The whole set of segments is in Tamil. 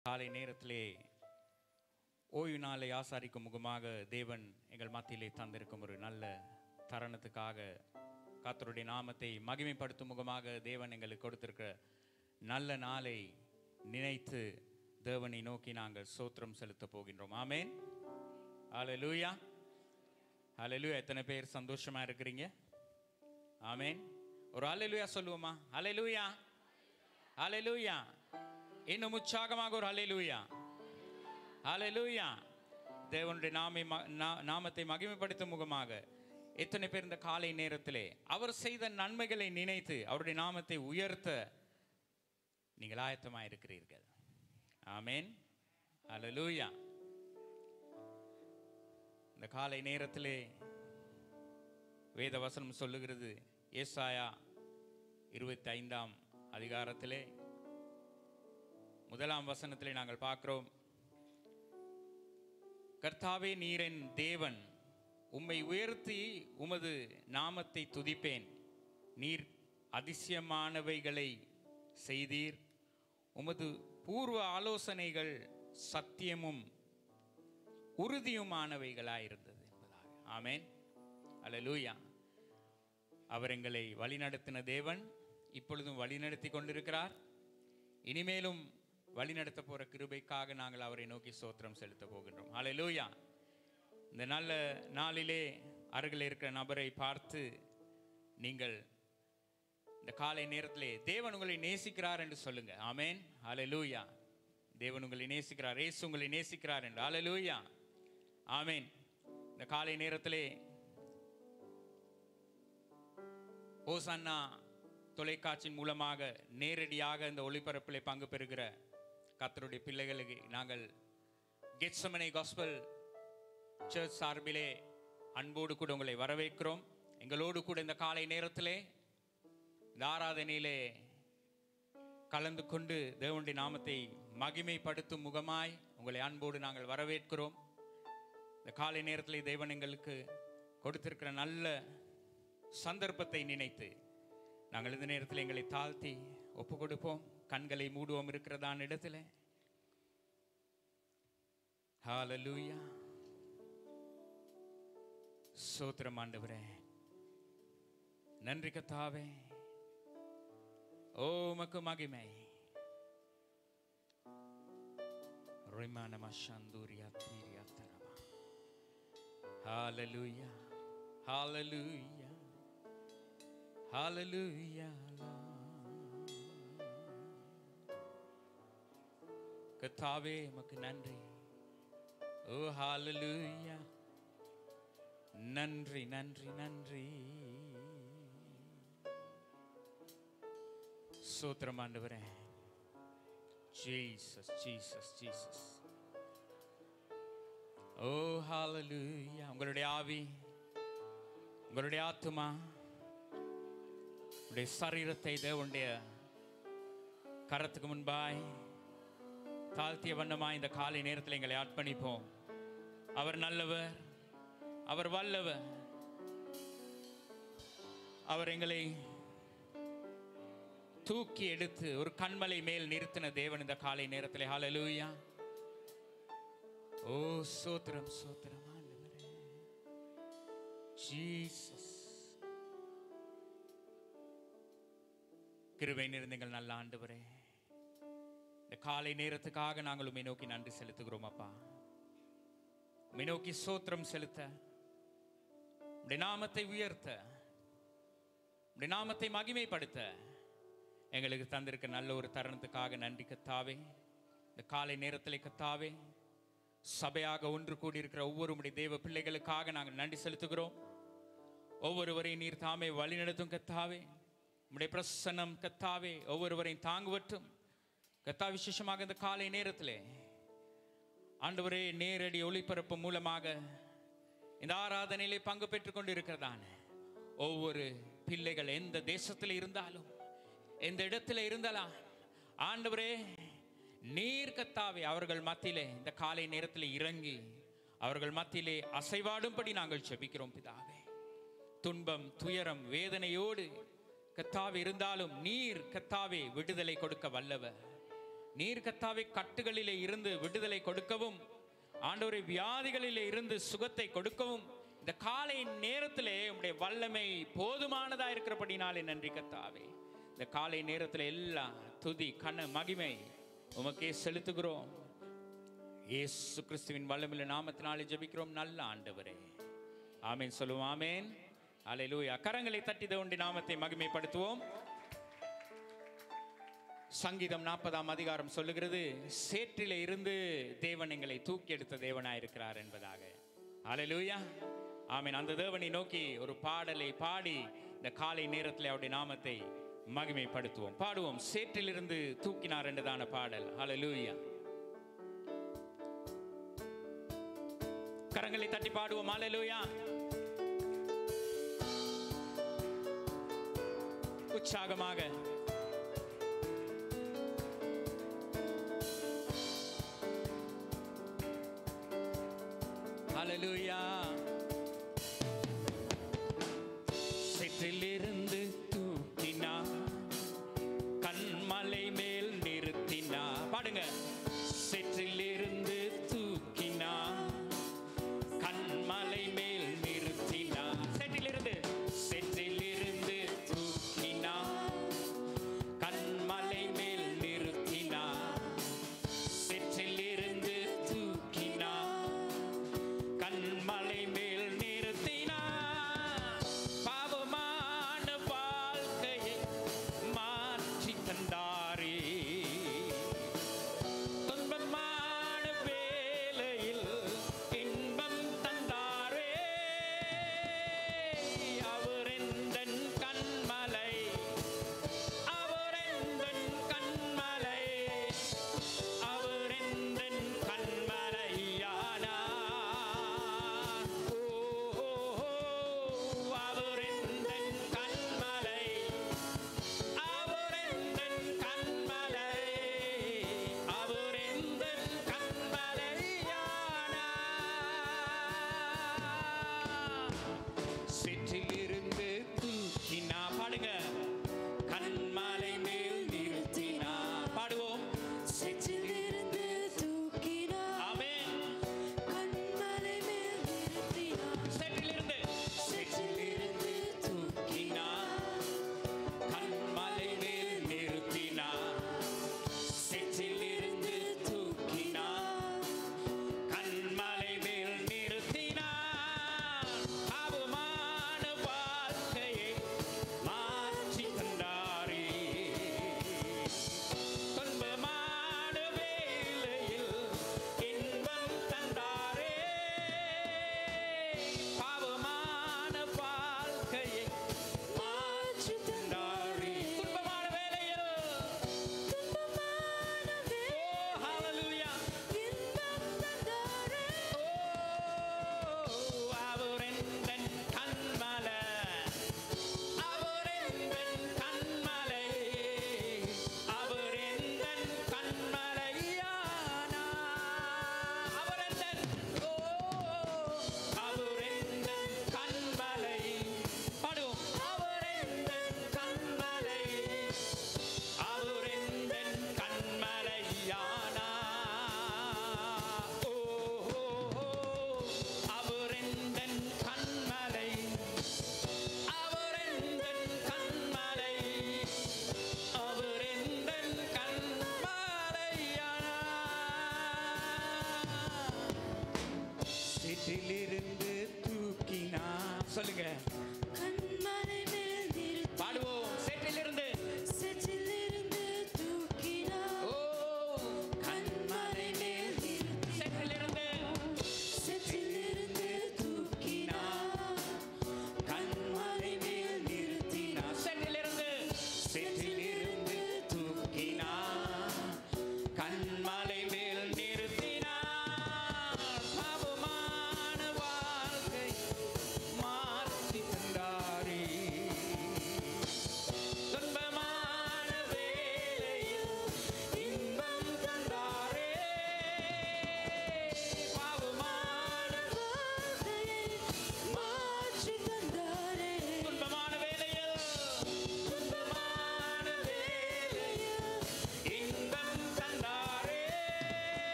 காலை நேரத்திலே ஓய்வு நாளை ஆசாரிக்கும் முகமாக தேவன் எங்கள் மத்தியிலே தந்திருக்கும் ஒரு நல்ல தருணத்துக்காக கர்த்தருடைய நாமத்தை மகிமைப்படுத்தும் முகமாக தேவன் எங்களுக்கு கொடுத்திருக்கிற நல்ல நாளை நினைத்து தேவனை நோக்கி நாங்கள் சோத்திரம் செலுத்த போகின்றோம் ஆமேன் ஹalleluya ஹalleluya எத்தனை பேர் சந்தோஷமா இருக்கிறீங்க ஆமேன் ஒரு ஹalleluya சொல்லுவோமா ஹalleluya ஹalleluya இன்னும் உற்சாகமாக ஒரு ஹalleluya ஹalleluya தேவனுடைய நாமை ம- நா- நாமத்தை மகிமைப்படுத்தும் முகமாக எத்தனை பேர் இந்த காலை நேரத்திலே அவர் செய்த நன்மைகளை நினைத்து அவருடைய நாமத்தை உயர்த்த நீங்கள் ஆயத்தமாக இருக்கிறீர்கள் ஆமேன் ஹalleluya இந்த காலை நேரத்திலே வேத வசனம் சொல்லுகிறது ஏசாயா இருபத்தி ஐந்தாம் அதிகாரத்திலே முதலாம் வசனத்திலே நாங்கள் பார்க்கிறோம் கர்த்தாவே நீரின் தேவன் உம்மை உயர்த்தி உமது நாமத்தை துதிப்பேன் நீர் அதிசயமானவைகளை செய்தீர் உமது பூர்வ ஆலோசனைகள் சத்தியமும் உறுதியுமானவைகளாயிருந்தது என்பதாக ஆமென் அல்லேலூயா அவர் எங்களை வழிநடத்தின தேவன் இப்பொழுதும் வழிநடத்தி கொண்டிருக்கிறார் இனிமேலும் வழிநடத்த போற கிருபைக்காக நாங்கள் அவரை நோக்கி சோத்திரம் செலுத்த போகின்றோம் அல்லேலூயா இந்த நல்ல நாளிலே அருகில் இருக்கிற நபரை பார்த்து நீங்கள் இந்த காலை நேரத்திலே தேவன் உங்களை நேசிக்கிறார் என்று சொல்லுங்க ஆமென் ஹalleluya தேவன் உங்களை நேசிக்கிறார் இயேசு உங்களை நேசிக்கிறார் என்று ஹalleluya ஆமென் இந்த காலை நேரத்திலே ஓசன்னா தொலைக்காட்சியின் மூலமாக நேரடியாக இந்த ஒளிபரப்பில் பங்கு பெறுகிற கர்த்தருடைய பிள்ளைகளுக்கு நாங்கள் கெட்சமனை காஸ்பல் சர்ச் சார்பிலே அன்போடு கூட உங்களை வரவேற்கிறோம் எங்களோடு கூட இந்த காலை நேரத்திலே இந்த ஆராதனையிலே கலந்து கொண்டு தேவனுடைய நாமத்தை மகிமைப்படுத்தும் முகமாய் உங்களை அன்போடு நாங்கள் வரவேற்கிறோம் இந்த காலை நேரத்தில் தேவன் எங்களுக்கு கொடுத்திருக்கிற நல்ல சந்தர்ப்பத்தை நினைத்து நாங்கள் இந்த நேரத்தில் எங்களை தாழ்த்தி ஒப்பு கொடுப்போம் கண்களை மூடுவோம் இருக்கிறதான இடத்துல ஹalleluya சோத்திரம் ஆண்டவரே நன்றி கத்தாவே ஓ உமக்கு மகிமை ரிமானம சந்தூரியா தீரியா தரமா ஹalleluya ஹalleluya ஹalleluya கத்தாவே உமக்கு நன்றி ஓ ஹalleluya நன்றி நன்றி நன்றி சோத்திரம் ஆண்டவரே ஜீசஸ் ஜீசஸ் ஜீசஸ் ஓ ஹalleluya உங்களுடைய ஆவி உங்களுடைய ஆத்துமா உங்களுடைய சரீரத்தை தேவனுடைய கரத்துக்கு முன்பாய் தாழ்த்திய வண்ணமாய் இந்த காலை நேரத்தில் எங்களை அர்ப்பணிப்போம் அவர் நல்லவர் அவர் வல்லவர் அவர் எங்களை தூக்கி எடுத்து ஒரு கண்மலை மேல் நிறுத்தின தேவன் இந்த காலை நேரத்தில் ஹalleluya ஓ சோத்திரம் சோத்திரம் ஆண்டவரே ஜீசஸ் கிருபை நிறைந்தங்கள் நல்ல ஆண்டவரே இந்த காலை நேரத்துக்காக நாங்கள் உம்மை நோக்கி நன்றி செலுத்துகிறோம் அப்பா உம்மை நோக்கி சோத்திரம் செலுத்த உம்முடைய நாமத்தை உயர்த்த உம்முடைய நாமத்தை மகிமைப்படுத்த எங்களுக்கு தந்திருக்க நல்ல ஒரு தருணத்துக்காக நன்றி கத்தாவே இந்த காலை நேரத்தில் கத்தாவே சபையாக ஒன்று கூடியிருக்கிற ஒவ்வொரு உடைய தேவ பிள்ளைகளுக்காக நாங்கள் நன்றி செலுத்துகிறோம் ஒவ்வொருவரையும் நீர் தாமே வழிநடத்தும் கத்தாவே உம்முடைய பிரசன்னம் கத்தாவே ஒவ்வொருவரையும் தாங்குவட்டும் கத்தா விசேஷமாக இந்த காலை நேரத்திலே ஆண்டவரே நேரடி ஒளிபரப்பு மூலமாக இந்த ஆராதனையிலே பங்கு பெற்றுக் கொண்டிருக்கிறதான ஒவ்வொரு பிள்ளைகள் எந்த தேசத்தில் இருந்தாலும் எந்த இடத்துல இருந்தாலும் ஆண்டவரே நீர் கத்தாவே அவர்கள் மத்தியிலே இந்த காலை நேரத்தில் இறங்கி அவர்கள் மத்தியிலே அசைவாடும்படி நாங்கள் செபிக்கிறோம் பிதாவே துன்பம் துயரம் வேதனையோடு கத்தாவே இருந்தாலும் நீர் கத்தாவே விடுதலை கொடுக்க வல்லவர் நீர் கத்தாவை கட்டுகளிலே இருந்து விடுதலை கொடுக்கவும் ஆண்டவரை வியாதிகளிலே இருந்து சுகத்தை கொடுக்கவும் இந்த காலை நேரத்திலே உம்முடைய வல்லமை போதுமானதா இருக்கிறபடினாலே நன்றி கத்தாவே இந்த காலை நேரத்தில் எல்லாம் துதி கன மகிமை உமக்கே செலுத்துகிறோம் இயேசு கிறிஸ்துவின் வல்லமில்ல நாமத்தினாலே ஜெபிக்கிறோம் நல்ல ஆண்டவரே ஆமென் சொல்லுவோம் ஆமென் அல்லேலூயா கரங்களை தட்டி தோண்டி நாமத்தை மகிமைப்படுத்துவோம் சங்கீதம் நாற்பதாம் அதிகாரம் சொல்லுகிறது சேற்றிலே இருந்து தேவன் எங்களை தூக்கி எடுத்த தேவனாயிருக்கிறார் என்பதாக அல்லேலூயா ஆமென் அந்த தேவனை நோக்கி ஒரு பாடலை பாடி இந்த காலை நேரத்தில் அவருடைய நாமத்தை மகிமைப்படுத்துவோம் பாடுவோம் சேற்றிலிருந்து தூக்கினார் என்றதான பாடல் அல்லேலூயா கரங்களை தட்டி பாடுவோம் அல்லேலூயா உற்சாகமாக ஹalleluya சேற்றிலிருந்து தூக்கினா கண்மலை மேல் நிறுத்தினா பாடுங்க சேற்றிலிருந்து தூக்கினா கண்மலை மேல் நிறுத்தினா சேற்றிலிருந்து சேற்றிலிருந்து தூக்கினா கண்மலை மேல் நிறுத்தினா சேற்றிலிருந்து தூக்கினா கண்மலை மேல் நிறுத்தினா பாவமான வாழ்க்கையை மாற்றி தந்தாரே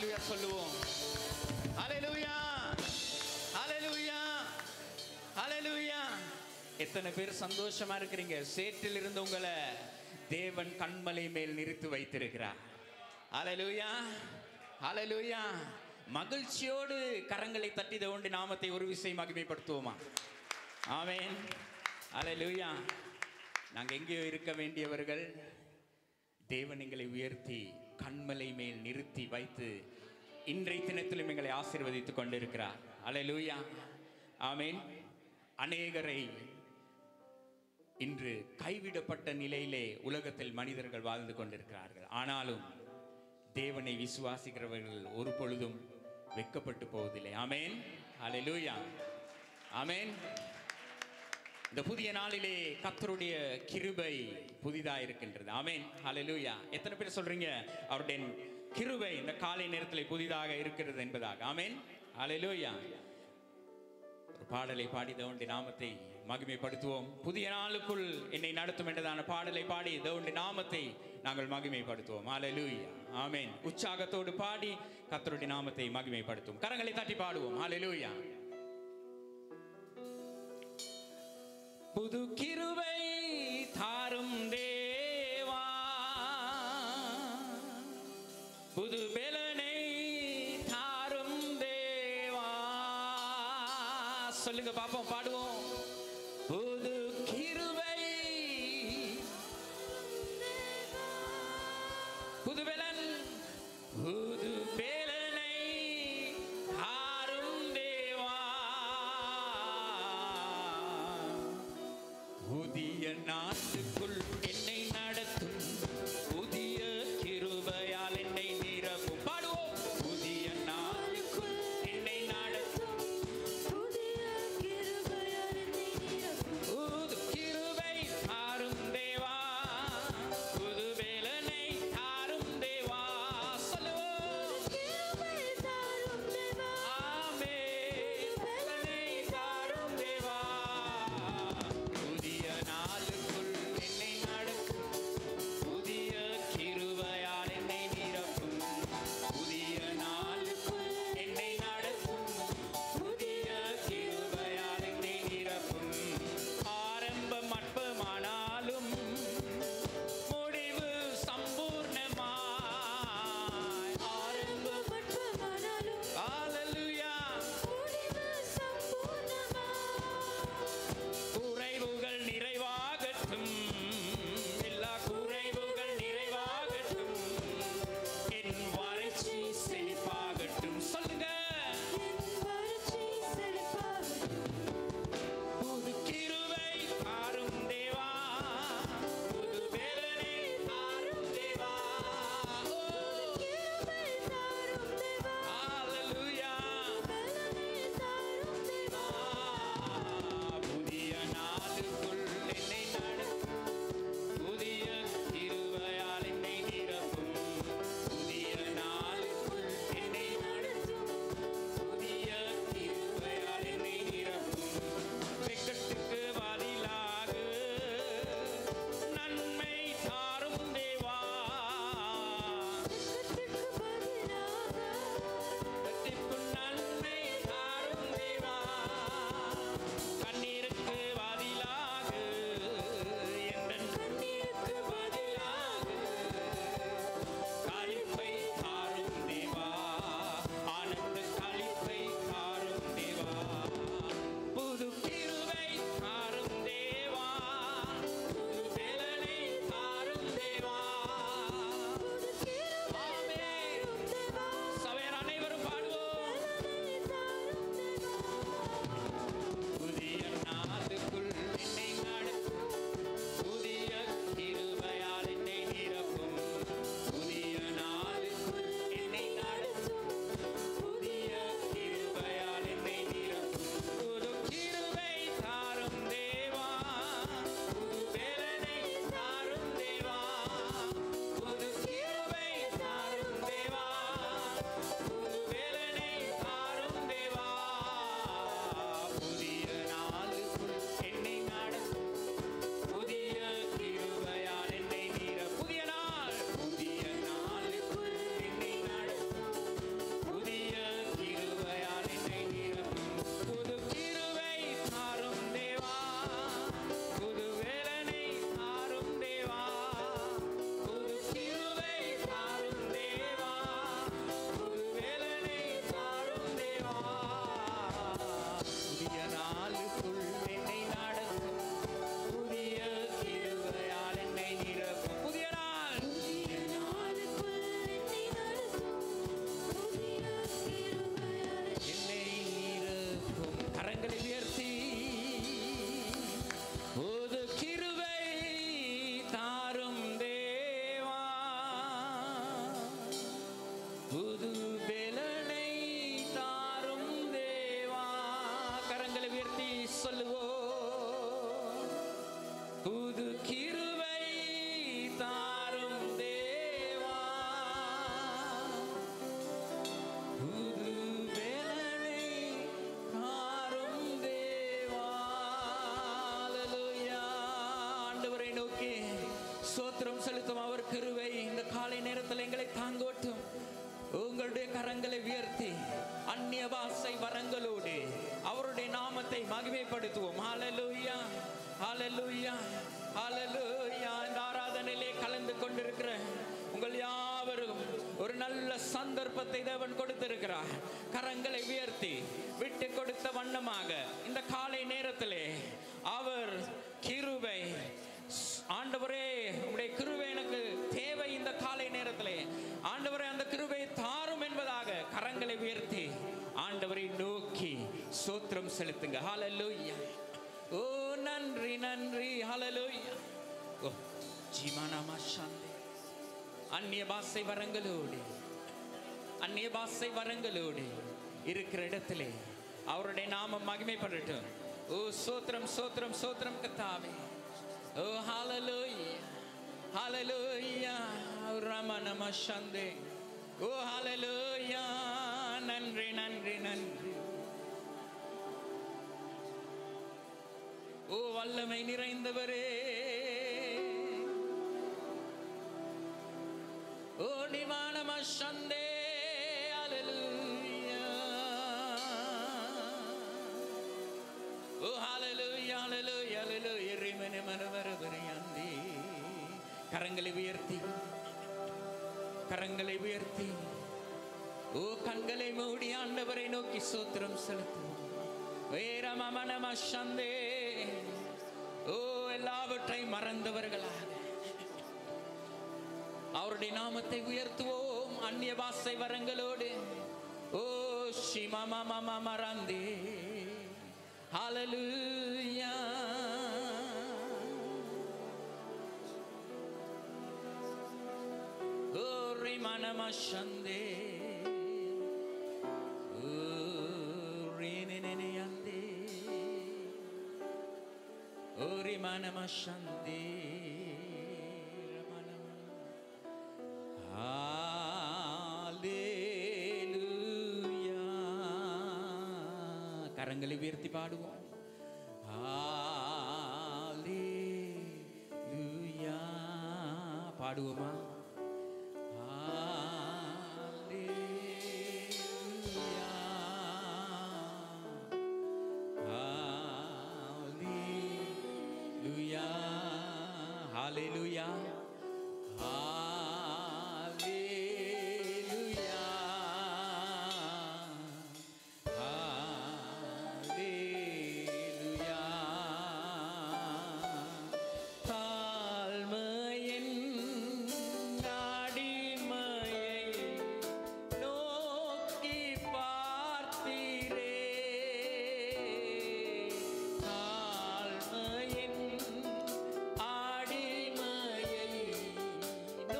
ஹalleluya சொல்லுவோம் ஹalleluya ஹalleluya ஹalleluya எத்தனை பேர் சந்தோஷமா இருக்கிறீங்க சேற்றில் இருந்து உங்களை தேவன் கண்மலை மேல் நிறுத்தி வைத்திருக்கிறார் ஹalleluya ஹalleluya மகிழ்ச்சியோடு கரங்களை தட்டி தேவனுடைய நாமத்தை ஒரு விஷயம் மகிமைப்படுத்துவோமா ஆமென் ஹalleluya நாங்க எங்கேயோ இருக்க வேண்டியவர்கள் தேவன் எங்களை உயர்த்தி கண்மலை மேல் நிறுத்தி வைத்து இன்றைய தினத்திலும் எங்களை ஆசீர்வதித்துக் கொண்டிருக்கிறார் அல்லேலூயா ஆமென் அநேகரை இன்று கைவிடப்பட்ட நிலையிலே உலகத்தில் மனிதர்கள் வாழ்ந்து கொண்டிருக்கிறார்கள் ஆனாலும் தேவனை விசுவாசிக்கிறவர்கள் ஒரு பொழுதும் வெட்கப்பட்டு போவதில்லை ஆமென் அல்லேலூயா ஆமென் இந்த புதிய நாளிலே கர்த்தருடைய கிருபை புதிதா இருக்கின்றது ஆமென் ஹalleluya எத்தனை பேர் சொல்றீங்க அவருடைய கிருபை இந்த காலை நேரத்தில் புதிதாக இருக்கிறது என்பதாக ஆமென் ஹalleluya ஒரு பாடலை பாடி தேவனுடைய நாமத்தை மகிமைப்படுத்துவோம் புதிய நாளுக்குள் என்னை நடத்தும் என்றதான பாடலை பாடி தேவனுடைய நாமத்தை நாங்கள் மகிமைப்படுத்துவோம் ஹalleluya ஆமென் உற்சாகத்தோடு பாடி கர்த்தருடைய நாமத்தை மகிமைப்படுத்துவோம் கரங்களை தட்டி பாடுவோம் ஹalleluya புது கிருபை தாரும் தேவா புது பெலனை தாரும் தேவா சொல்லுங்க பாப்போம் பாடுவோம் புது கிருபை புது பெலன் புது பெலனை தாரும் தேவா புதிய நாட்டுக்குள் என்னை நடத்தும் புதிய கிருபையால் என்னை நிரப்பும் பாடுவோம் புதிய நாளுக்குள் என்னை நடத்தும் புதிய கிருபையால் என்னை நிரப்பும். புது கிருபை தாரும் தேவா புது வேலனை தாரும் தேவா சொல்லுவோம் கிருபை தாரும் தேவா. ஆமென் வேலனை தாரும் தேவா புதிய நாளுக்குள் என்னை புது கிருபை தாரும் தேவா புது வேலனை தாரும் தேவா அல்லேலூயா ஆண்டவரை நோக்கி சோத்திரம் செலுத்தும் அவர் கிருபை இந்த காலை நேரத்தில் எங்களை தாங்கோட்டும் உங்களுடைய கரங்களை உயர்த்தி அந்நிய பாஷை வரங்களோடு அவருடைய நாமத்தை மகிமைப்படுத்துவோம் ஹalleluya ஹalleluya ஹalleluya இந்த ஆராதனையிலே கலந்து கொண்டிருக்கிற உங்கள் யாவரும் ஒரு நல்ல சந்தர்ப்பத்தை தேவன் கொடுத்திருக்கிறார் கரங்களை உயர்த்தி விட்டு கொடுத்த வண்ணமாக இந்த காலை நேரத்திலே அவர் கிருபை ஆண்டவரே உம்முடைய கிருபை எனக்கு தேவை இந்த காலை நேரத்திலே ஆண்டவரே அந்த கிருபையை தாரும் என்பதாக கரங்களை உயர்த்தி ஆண்டவரை நோக்கி சோத்திரம் செலுத்துங்க ஹalleluya ஓ நன்றி நன்றி ஹalleluya ஓ ஜீமானாமா சாந்தி அந்நிய பாஷை வரங்களோடு அந்நிய பாஷை வரங்களோடு இருக்கிற இடத்திலே அவருடைய நாமம் மகிமைப்படட்டும் ஓ சோத்திரம் சோத்திரம் சோத்திரம் கத்தாவே ஓ ஹalleluya ஹalleluya ரமணம சந்தே ஓ ஹalleluya நன்றி நன்றி நன்றி ஓ வல்லமை நிறைந்தவரே ஓ நிவானம சந்தே ஹalleluya ஓ ஹalleluya ஹalleluya ஹalleluya ரிமன மனவரவரையாண்டி கரங்களை உயர்த்தி கரங்களை உயர்த்தி ஓ கண்களை மூடி ஆண்டவரை நோக்கி சோத்திரம் செலுத்துவோம் வேரமமனம சந்தே ஓ எல்லாவற்றையும் மறந்தவர்களாக அவருடைய நாமத்தை உயர்த்துவோம் அந்நிய பாஷை வரங்களோடு ஓ ஷிமமமம மறந்தே ஹalleluya ஓ ரிமனம சந்தே ஓ ரினனனயந்தே ஓ ரிமனம சந்தே ரமணம ஹalleluya கரங்களை உயர்த்தி பாடுவோம் ஹalleluya பாடுவோமா ஹalleluya ஹalleluya ஹalleluya ஹalleluya தாழ்மையின் அடிமையை நோக்கி பார்த்தீரே தாழ்மையின் அடிமையை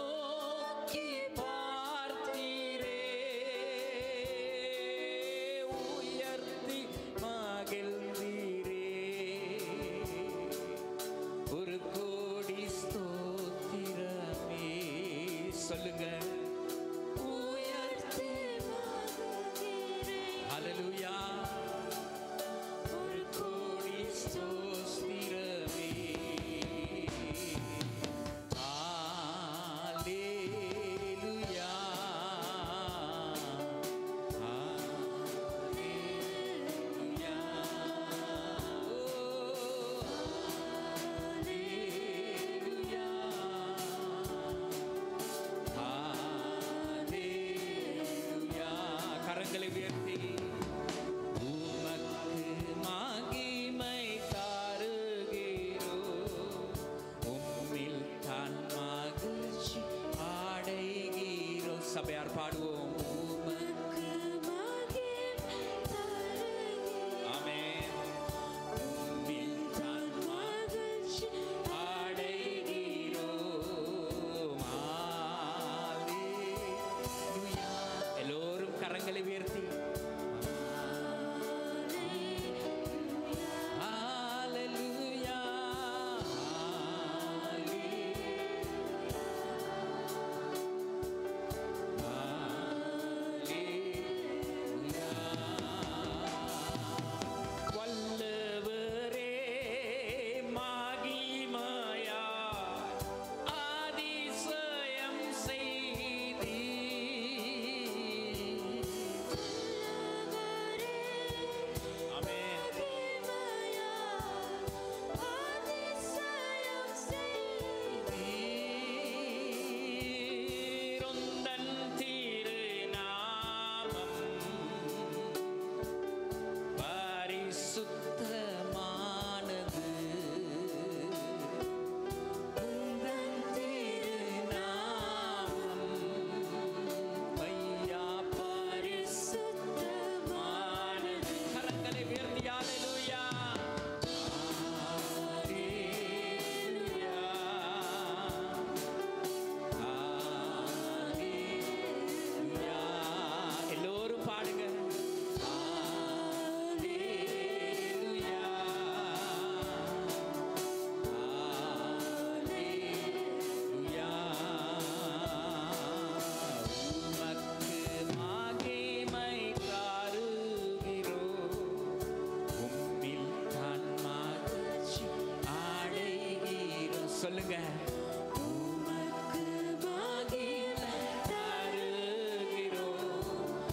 சொல்லுங்க உமக்கு மகிமை தருகிறோம்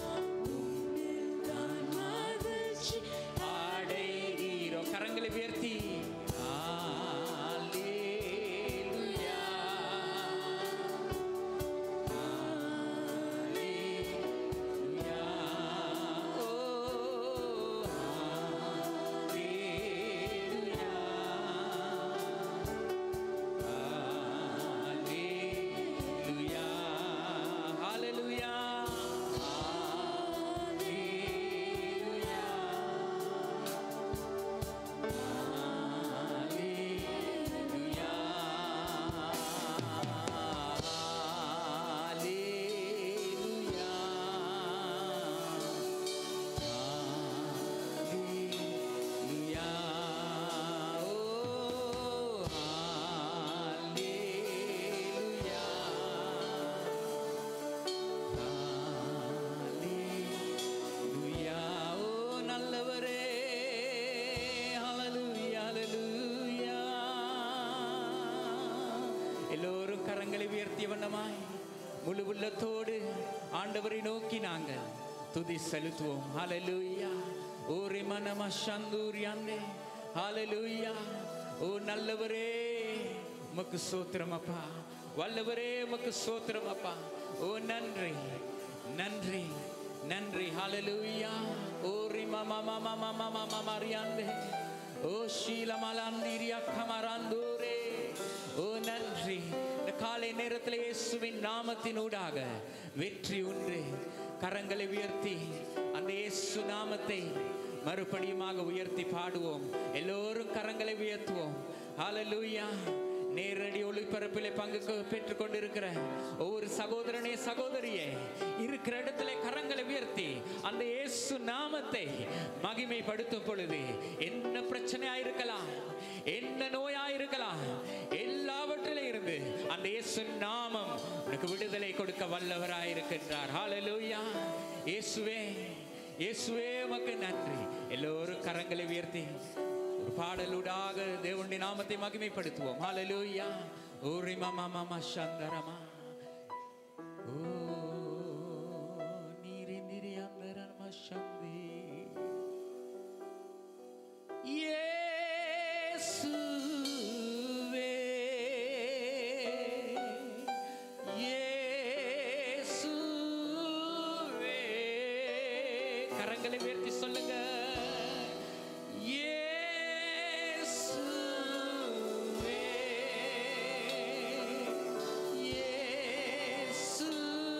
தான் மகிழ்ச்சி அடைகிறோம் கரங்களை உயர்த்தி அல்லேலூயா. அல்லேலூயா. ஓ, அல்லேலூயா. அல்லேலூயா. ஹalleluya. அல்லேலூயா. Hallelujah. Hallelujah. Hallelujah. Oh, Hallelujah. ஓ நல்லவரே Hallelujah, Hallelujah. எல்லோரும் கரங்களை உயர்த்திய வண்ணமாய் முழு உள்ளத்தோடு ஆண்டவரை நோக்கி நாங்கள் துதி செலுத்துவோம் ஹalleluya ஓரி மனம சந்தூரியாந்தே ஹalleluya ஓ நல்லவரே உமக்கு சோத்திரம் அப்பா வல்லவரே உமக்கு சோத்திரம் அப்பா ஓ நன்றி நன்றி நன்றி ஹalleluya ஓரி மம மம மம மம மரியாந்தே ஓ ஷீலமலாந்திரியா கமராந்தூரே ஓ நன்றி இந்த காலை நேரத்தில் இயேசுவின் நாமத்தினூடாக வெற்றி உண்டு கரங்களை உயர்த்தி அந்த இயேசு நாமத்தை மறுபடியுமாக உயர்த்தி பாடுவோம் எல்லோரும் கரங்களை உயர்த்துவோம் ஹalleluya நேரடி ஒளிபரப்பிலே பங்கு கொ- பெற்றுக் கொண்டிருக்கிற ஒவ்வொரு சகோதரனே சகோதரியே இருக்கிற இடத்துல கரங்களை உயர்த்தி அந்த இயேசு நாமத்தை மகிமைப்படுத்தும் பொழுது என்ன பிரச்சனையா இருக்கலாம் என்ன நோயா இருக்கலாம் எல்லாவற்றிலும் இருந்து அந்த இயேசு நாமம் உனக்கு விடுதலை கொடுக்க வல்லவராய் இருக்கின்றார் ஹalleluya இயேசுவே இயேசுவே உமக்கு நன்றி எல்லோரும் கரங்களை உயர்த்தி ஒரு பாடலூடாக தேவனுடைய நாமத்தை மகிமைப்படுத்துவோம் ஹalleluya ஓரி மம மம சந்தரமா ஓ நீரி நீரி அந்தரம சந்தி இயேசுவே இயேசுவே கரங்களை உயர்த்தி சொல்லுங்க இயேசுவே இயேசுவே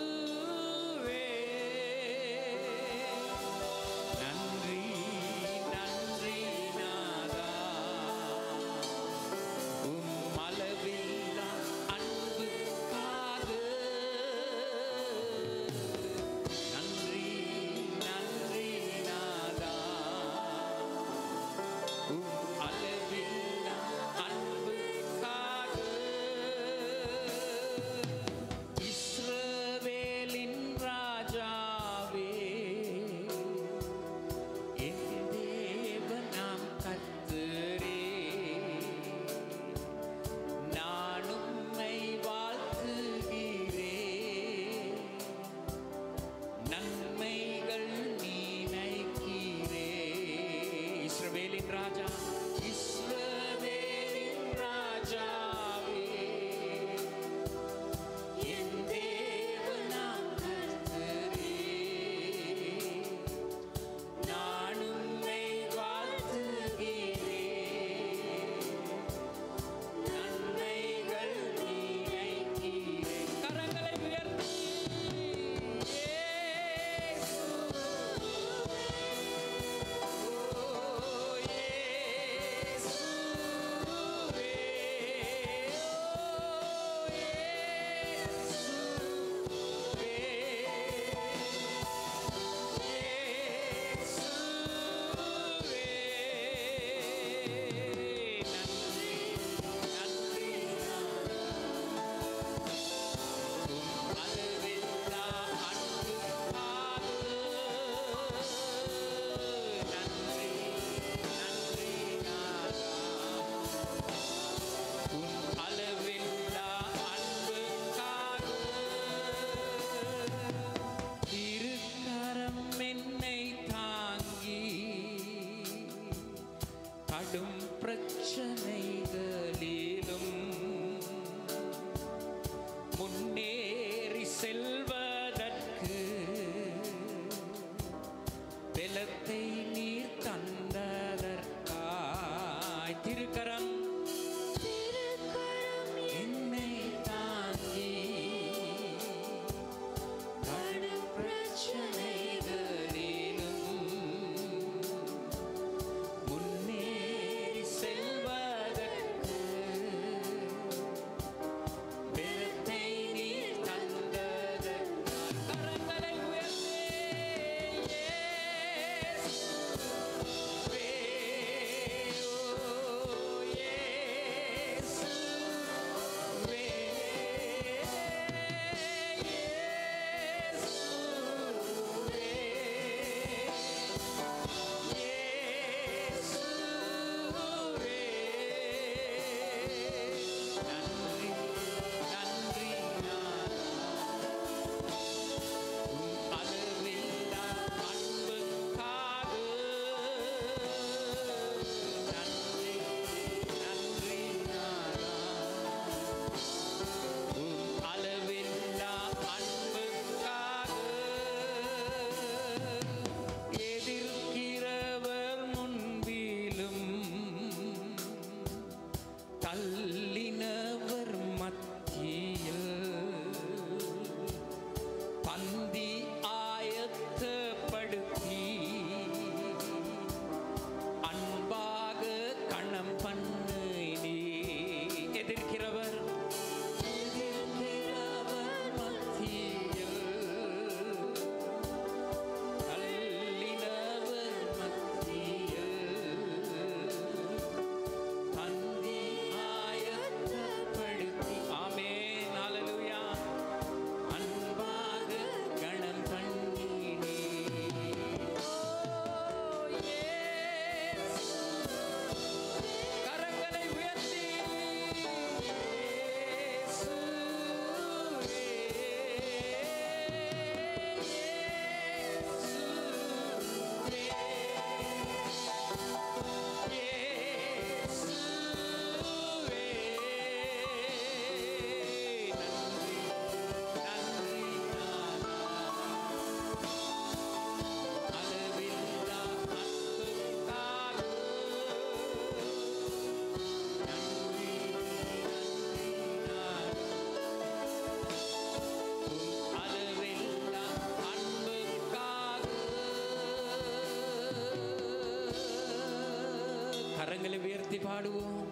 பாடுவோம்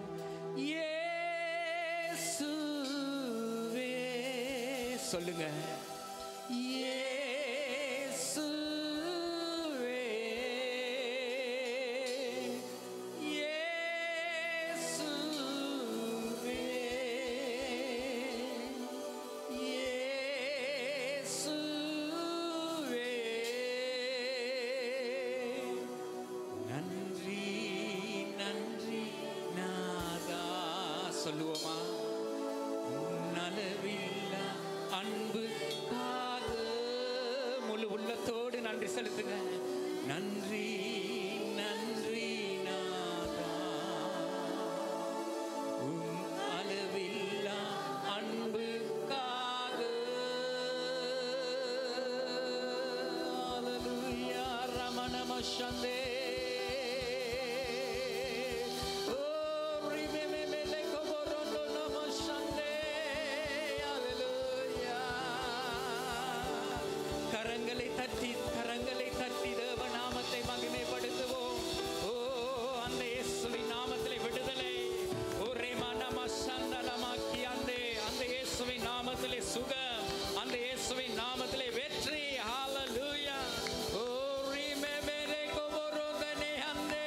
இயேசுவே சொல்லுங்க இயேசுவே இயேசுவே இயேசுவே நன்றி நன்றி நாதா சொல்லுவோமா நலவில்லா அன்பு முழு உள்ளத்தோடு நன்றி செலுத்துங்க நன்றி நன்றி நாதா உம் அளவில்லா அன்புக்காக Hallelujah. Ramanamashande. Oh, rimememele koborondo namashande. Hallelujah. கரங்களை தட்டி கரங்களை தட்டி தேவ நாமத்தை மகிமைப்படுத்துவோம் ஓ அந்த இயேசுவின் நாமத்திலே விடுதலை ஒரே மனம சந்தனமாக்கி அந்த அந்த இயேசுவின் நாமத்திலே சுகம் அந்த இயேசுவின் நாமத்திலே வெற்றி ஹalleluya ஓ ரிமெமெலே கோபரோதனே அந்தே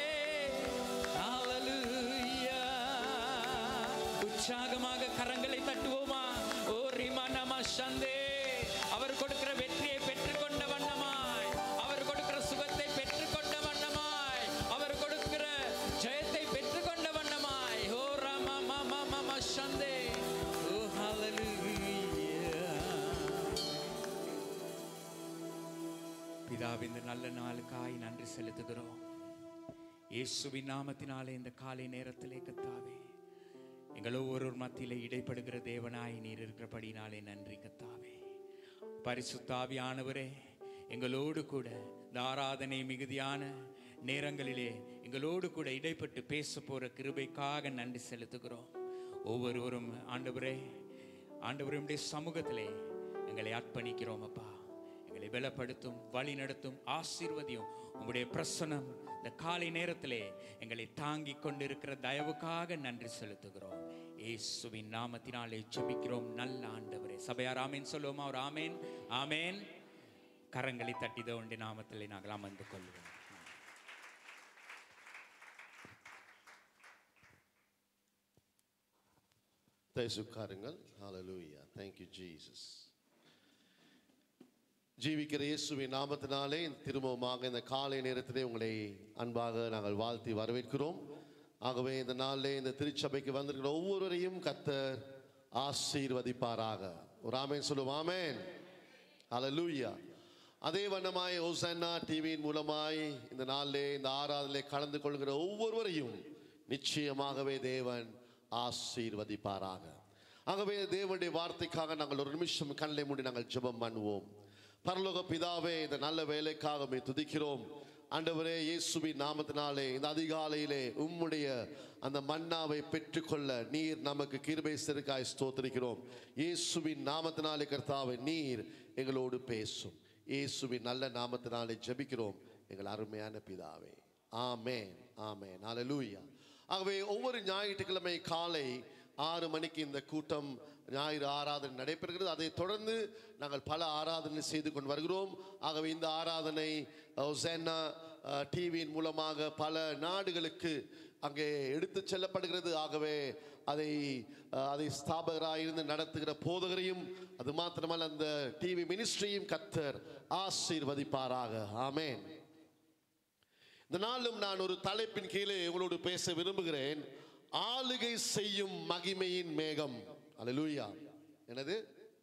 ஹalleluya உற்சாகமாக கரங்களை தட்டுவோமா ஓ ரிமனம சந்தே அவர் கொடுக்கிற வெற்றியை பெற்றுக்கொண்ட வண்ணமாய் அவர் கொடுக்கிற சுகத்தை பெற்றுக்கொண்ட வண்ணமாய் அவர் கொடுக்கிற ஜெயத்தை பெற்றுக்கொண்ட வண்ணமாய் ஓ ரம மம மம சந்தே ஓ ஹalleluya பிதாவின் இந்த நல்ல நாளுக்காய் நன்றி செலுத்துகிறோம் இயேசுவின் நாமத்தினாலே இந்த காலை நேரத்திலே கத்தாவே எங்கள் ஒவ்வொரு மத்தியிலே இடைப்படுகிற தேவனாய் நீர் இருக்கிறபடினாலே நன்றி கத்தாவே பரிசுத்தாவியானவரே எங்களோடு கூட இந்த ஆராதனை மிகுதியான நேரங்களிலே எங்களோடு கூட இடைப்பட்டு பேச போற கிருபைக்காக நன்றி செலுத்துகிறோம் ஒவ்வொருவரும் ஆண்டவரே ஆண்டவருடைய சமூகத்திலே எங்களை அர்ப்பணிக்கிறோம் அப்பா எங்களை பலப்படுத்தும் வழி நடத்தும் ஆசீர்வதியும் உங்களுடைய பிரசனம் இந்த காலை நேரத்திலே எங்களை தாங்கி கொண்டிருக்கிற தயவுக்காக நன்றி செலுத்துகிறோம் இயேசுவின் நாமத்தினாலே ஜெபிக்கிறோம் நல்ல ஆண்டவரே சபையார் ஆமேன் சொல்லுவோமா ஒரு ஆமேன் ஆமேன் கரங்களை தட்டித உண்டு நாமத்திலே நாங்கள் அமர்ந்து கொள்வோம் தயவுசு உட்காருங்கள் ஹalleluya thank you jesus ஜீவிக்கிற இயேசுவின் நாமத்தினாலே திரும்பவுமாக இந்த காலை நேரத்திலே உங்களை அன்பாக நாங்கள் வாழ்த்தி வரவேற்கிறோம் ஆகவே இந்த நாளிலே இந்த திருச்சபைக்கு வந்திருக்கிற ஒவ்வொருவரையும் கத்தர் ஆசீர்வதிப்பாராக ஒரு ஆமேன் சொல்லுவோம் ஆமேன் ஹalleluya அதே வண்ணமாய் ஓசன்னா டிவியின் மூலமாய் இந்த நாளிலே இந்த ஆராதனை கலந்து கொள்கிற ஒவ்வொருவரையும் நிச்சயமாகவே தேவன் ஆசீர்வதிப்பாராக ஆகவே தேவனுடைய வார்த்தைக்காக நாங்கள் ஒரு நிமிஷம் கண்களை மூடி நாங்கள் ஜெபம் பண்ணுவோம் பரலோக பிதாவே இந்த நல்ல வேலைக்காக மே துதிக்கிறோம் ஆண்டவரே இயேசுவின் நாமத்தினாலே இந்த அதிகாலையிலே உம்முடைய அந்த மன்னாவை பெற்றுக்கொள்ள நீர் நமக்கு கிருபை சிறுக்காய் ஸ்தோத்திரிக்கிறோம் இயேசுவின் நாமத்தினாலே கர்த்தாவே நீர் எங்களோடு பேசும் இயேசுவின் நல்ல நாமத்தினாலே ஜெபிக்கிறோம் எங்கள் அருமையான பிதாவே ஆமேன் ஆமேன் ஹalleluya ஆகவே ஒவ்வொரு ஞாயிற்றுக்கிழமை காலை ஆறு மணிக்கு இந்த கூட்டம் ஞாயிறு ஆராதனை நடைபெறுகிறது அதைத் தொடர்ந்து நாங்கள் பல ஆராதனை செய்து கொண்டு வருகிறோம் ஆகவே இந்த ஆராதனை ஒசேனா டிவியின் மூலமாக பல நாடுகளுக்கு அங்கே எடுத்து செல்லப்படுகிறது ஆகவே அதை அஹ், அதை ஸ்தாபகராக இருந்து நடத்துகிற போதகரையும் அது மாத்திரமல்ல அந்த டிவி மினிஸ்ட்ரியும் கத்தர் ஆசீர்வதிப்பாராக ஆமென் இந்த நாளும் நான் ஒரு தலைப்பின் கீழே உங்களோடு பேச விரும்புகிறேன் ஆளுகை செய்யும் மகிமையின் மேகம் அல்லேலூயா என்னது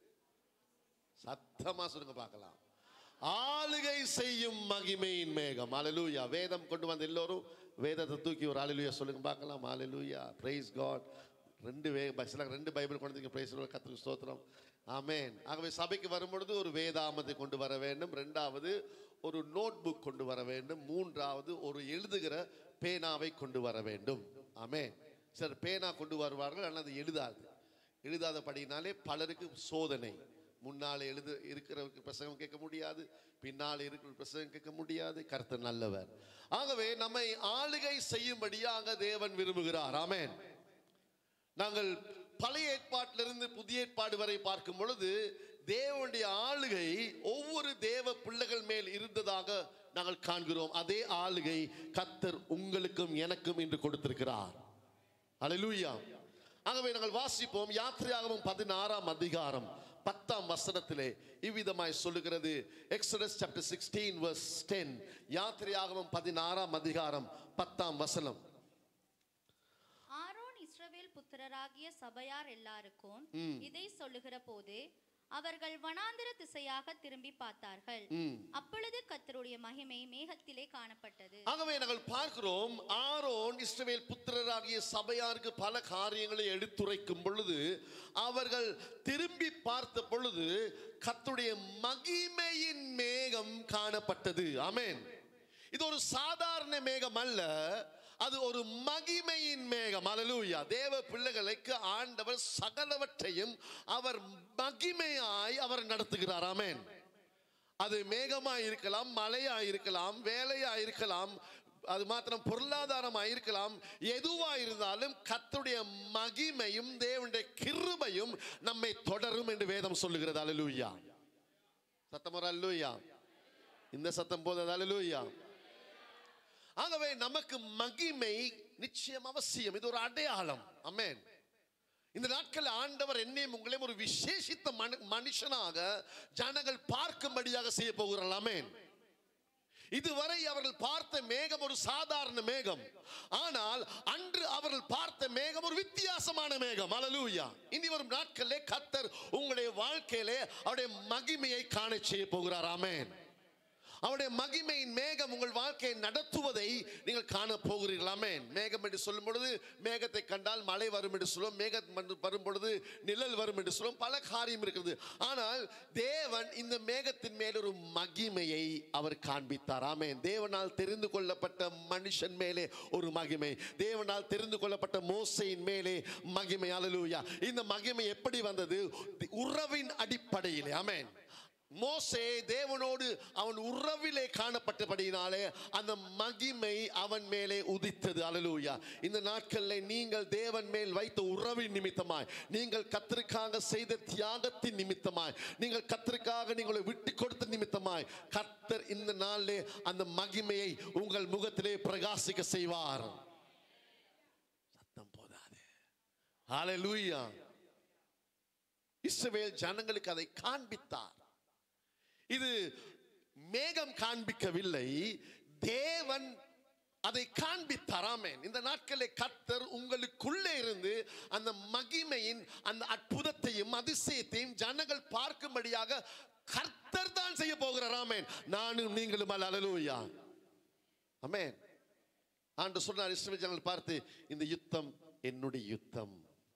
சத்தமா சொல்லுங்க பார்க்கலாம் ஆளுகை செய்யும் மகிமையின் மேகம் அல்லேலூயா வேதம் கொண்டு வந்த எல்லோரும் வேதத்தை தூக்கி ஒரு அல்லேலூயா சொல்லுங்க பார்க்கலாம் அல்லேலூயா பிரைஸ் காட் ரெண்டு வே சில ரெண்டு பைபிள் கொண்டு பிரைஸ் கத்திரி ஸ்தோத்திரம் ஆமென் ஆகவே சபைக்கு வரும்பொழுது ஒரு வேதாமத்தை கொண்டு வர வேண்டும் ரெண்டாவது ஒரு நோட் புக் கொண்டு வர வேண்டும் மூன்றாவது ஒரு எழுதுகிற பேனாவை கொண்டு வர வேண்டும் ஆமென் சிலர் பேனா கொண்டு வருவார்கள் ஆனால் அது எழுதாது எழுதாதபடினாலே பலருக்கு சோதனை முன்னாலே எழுது இருக்கிறவருக்கு பிரசங்கம் கேட்க முடியாது பின்னாலே இருக்கிற பிரசங்கம் கேட்க முடியாது கர்த்தர் நல்லவர் ஆகவே நம்மை ஆளுகை செய்யும்படியாக தேவன் விரும்புகிறார் ஆமென் நாங்கள் பழைய ஏற்பாட்டிலிருந்து புதிய ஏற்பாடு வரை பார்க்கும் பொழுது தேவனுடைய ஆளுகை ஒவ்வொரு தேவ பிள்ளைகள் மேல் இருந்ததாக நாங்கள் காண்கிறோம் அதே ஆளுகை கத்தர் உங்களுக்கும் எனக்கும் இன்று கொடுத்திருக்கிறார் அல்லேலூயா ஆகவே நாங்கள் வாசிப்போம் யாத்திரையாகவும் பதினாறாம் அதிகாரம் பத்தாம் வசனத்திலே இவ்விதமாய் சொல்லுகிறது Exodus chapter sixteen verse ten யாத்திரையாகவும் பதினாறாம் அதிகாரம் பத்தாம் வசனம் ஆரோன் இஸ்ரவேல் புத்திரராகிய சபையார் எல்லாருக்கும் இதை சொல்லுகிற போது அவர்கள் வனாந்திர திசையாக திரும்பி பார்த்தார்கள் அப்பொழுது கர்த்தருடைய மகிமை மேகத்திலே காணப்பட்டது ஆகவே நாங்கள் பார்க்கிறோம் ஆரோன் இஸ்ரவேல் புத்திரராகிய சபையாருக்கு பல காரியங்களை எடுத்துரைக்கும் பொழுது அவர்கள் திரும்பி பார்த்த பொழுது கர்த்தருடைய மகிமையின் மேகம் காணப்பட்டது ஆமென் இது ஒரு சாதாரண மேகம் அல்ல அது ஒரு மகிமையின் மேகம் அல்லேலூயா தேவ பிள்ளைகளுக்கு ஆண்டவர் சகலவற்றையும் அவர் மகிமையாய் அவர் நடத்துகிறார் ஆமென் அது மேகமா இருக்கலாம் மழையா இருக்கலாம் வேலையா இருக்கலாம் அது மாத்திரம் பொருளாதாரமா இருக்கலாம் எதுவா இருந்தாலும் கர்த்தருடைய மகிமையும் தேவனுடைய கிருபையும் நம்மை தொடரும் என்று வேதம் சொல்லுகிறது அல்லேலூயா சத்தம் ஒரு அல்லூயா இந்த சத்தம் போதது அல்லேலூயா ஆகவே நமக்கு மகிமை நிச்சயம் அவசியம் இது ஒரு அடையாளம் அமேன் இந்த நாட்கள் ஆண்டவர் என்னையும் உங்களையும் ஒரு விசேஷித்த மனு- மனுஷனாக ஜனங்கள் பார்க்கும்படியாக செய்ய போகிறார்கள் அமேன் இதுவரை அவர்கள் பார்த்த மேகம் ஒரு சாதாரண மேகம் ஆனால் அன்று அவர்கள் பார்த்த மேகம் ஒரு வித்தியாசமான மேகம் அல்லேலூயா இனி வரும் நாட்களிலே கத்தர் உங்களுடைய வாழ்க்கையிலே அவருடைய மகிமையை காண செய்ய போகிறார் ஆமென் அவருடைய மகிமையின் மேகம் உங்கள் வாழ்க்கையை நடத்துவதை நீங்கள் காண போகிறீர்கள் ஆமென் மேகம் என்று சொல்லும் பொழுது மேகத்தை கண்டால் மழை வரும் என்று சொல்லும் மேகம் வந்து- வரும் பொழுது நிழல் வரும் என்று சொல்லும் பல காரியம் இருக்கிறது ஆனால் தேவன் இந்த மேகத்தின் மேல் ஒரு மகிமையை அவர் காண்பித்தார் ஆமென் தேவனால் தெரிந்து கொள்ளப்பட்ட மனுஷன் மேலே ஒரு மகிமை தேவனால் தெரிந்து கொள்ளப்பட்ட மோசையின் மேலே மகிமை அல்லேலூயா இந்த மகிமை எப்படி வந்தது உறவின் அடிப்படையிலே ஆமென் மோசே தேவனோடு அவன் உறவிலே காணப்பட்டபடியினாலே அந்த மகிமை அவன் மேலே உதித்தது அல்லேலூயா இந்த நாட்களில் நீங்கள் தேவன் மேல் வைத்த உறவின் நிமித்தமாய் நீங்கள் கத்தருக்காக செய்த தியாகத்தின் நிமித்தமாய் நீங்கள் கத்தருக்காக நீங்களை விட்டு கொடுத்த நிமித்தமாய் கர்த்தர் இந்த நாளிலே அந்த மகிமையை உங்கள் முகத்திலே பிரகாசிக்க செய்வார் சத்தம் போதாது ஹalleluya இஸ்ரவேல் ஜனங்களுக்கு அதை காண்பித்தார் இது மேகம் காண்பிக்கவில்லை தேவன் அதை காண்பித்தார் ஆமென் இந்த நாட்களில் கர்த்தர் உங்களுக்குள்ளே இருந்து அந்த மகிமையின் அந்த அற்புதத்தையும் அதிசயத்தையும் ஜனங்கள் பார்க்கும்படியாக கர்த்தர் தான் செய்ய போகிறார் ஆமென் நானும் நீங்களும் அல்ல அல்லேலூயா ஆமென் ஆண்டு சொன்னார் இஸ்ரவேல் ஜனங்கள் பார்த்து இந்த யுத்தம் என்னுடைய யுத்தம்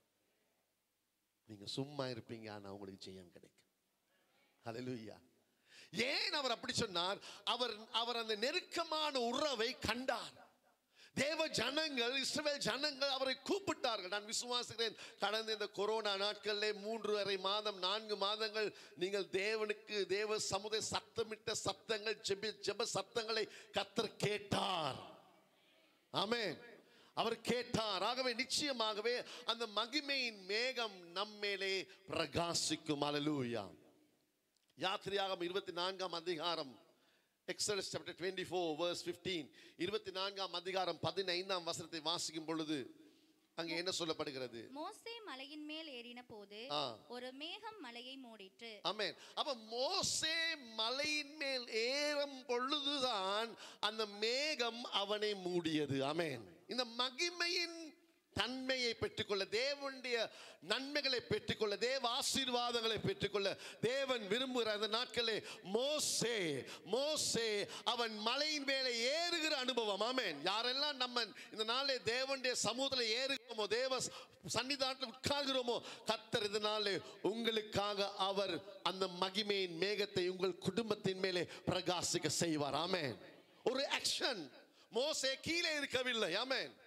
நீங்க சும்மா இருப்பீங்க ஆனா உங்களுக்கு ஜெயம் கிடைக்கும் ஹalleluya ஏன் அவர் அப்படி சொன்னார் அவர் அவர் அந்த நெருக்கமான உறவை கண்டார் தேவ ஜனங்கள் இஸ்ரவேல் ஜனங்கள் அவரை கூப்பிட்டார்கள் நான் விசுவாசிக்கிறேன் கடந்த இந்த கொரோனா நாட்களிலே மூன்று அரை மாதம் நான்கு மாதங்கள் நீங்கள் தேவனுக்கு தேவ சமுதாய சத்தமிட்ட சத்தங்கள் ஜெப ஜெப சத்தங்களை கத்தர் கேட்டார் ஆமென் அவர் கேட்டார் ஆகவே நிச்சயமாகவே அந்த மகிமையின் மேகம் நம்மேலே பிரகாசிக்கும் அல்லேலூயா யாத்திரையாகம் இருபத்தி நான்காம் அதிகாரம் Exodus chapter twenty four verse fifteen இருபத்தி நான்காம் அதிகாரம் பதினைந்தாம் வசனத்தை வாசிக்கும் பொழுது அங்கே என்ன சொல்லப்படுகிறது மோசே மலையின் மேல் ஏறின போது ஆ. ஒரு மேகம் மலையை மூடிற்று ஆமென் அப்ப மோசே மலையின் மேல் ஏறும் பொழுதுதான் அந்த மேகம் அவனை மூடியது ஆமென் இந்த மகிமையின் தன்மையை பெற்றுக்கொள்ள தேவனுடைய நன்மைகளை பெற்றுக்கொள்ள தேவ ஆசீர்வாதங்களை பெற்றுக்கொள்ள தேவன் விரும்புகிற அந்த நாட்களே மோசே மோசே அவன் மலையின் மேலே ஏறுகிற அனுபவம் ஆமென் யாரெல்லாம் நம்ம இந்த நாளே தேவனுடைய சமூகத்தில் ஏறுகிறோமோ தேவ சன்னிதானத்தில் உட்கார்கிறோமோ கத்தர் இந்த நாளே உங்களுக்காக அவர் அந்த மகிமையின் மேகத்தை உங்கள் குடும்பத்தின் மேலே பிரகாசிக்க செய்வார் ஆமென் ஒரு ஆக்ஷன் மோசே கீழே இருக்கவில்லை ஆமென்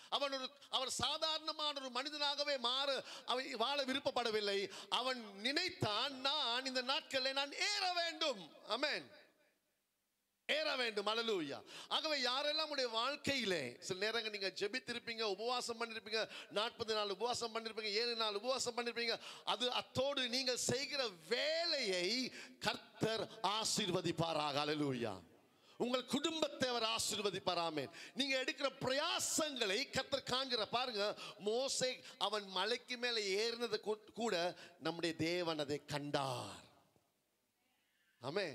அவன் ஒரு அவர் சாதாரணமான ஒரு மனிதனாகவே மாற அவன் வாழ விருப்பப்படவில்லை அவன் நினைத்தான் நான் இந்த நாட்களில் நான் ஏற வேண்டும் ஆமென் ஏற வேண்டும் அலலூயா ஆகவே யாரெல்லாம் உடைய வாழ்க்கையிலே சில நேரங்கள் நீங்க ஜெபித்திருப்பீங்க உபவாசம் பண்ணிருப்பீங்க நாற்பது நாள் உபவாசம் பண்ணிருப்பீங்க ஏழு நாள் உபவாசம் பண்ணிருப்பீங்க அது அத்தோடு நீங்கள் செய்கிற வேலையை கர்த்தர் ஆசீர்வதிப்பாராக அலலூயா உங்கள் குடும்பத்தை அவர் ஆசீர்வதிப்பாராமே நீங்க எடுக்கிற பிரயாசங்களை கர்த்தர் காண்கிற பாருங்க மோசே அவன் மலைக்கு மேலே ஏறினது கூ- கூட நம்முடைய தேவன் அதை கண்டார் ஆமே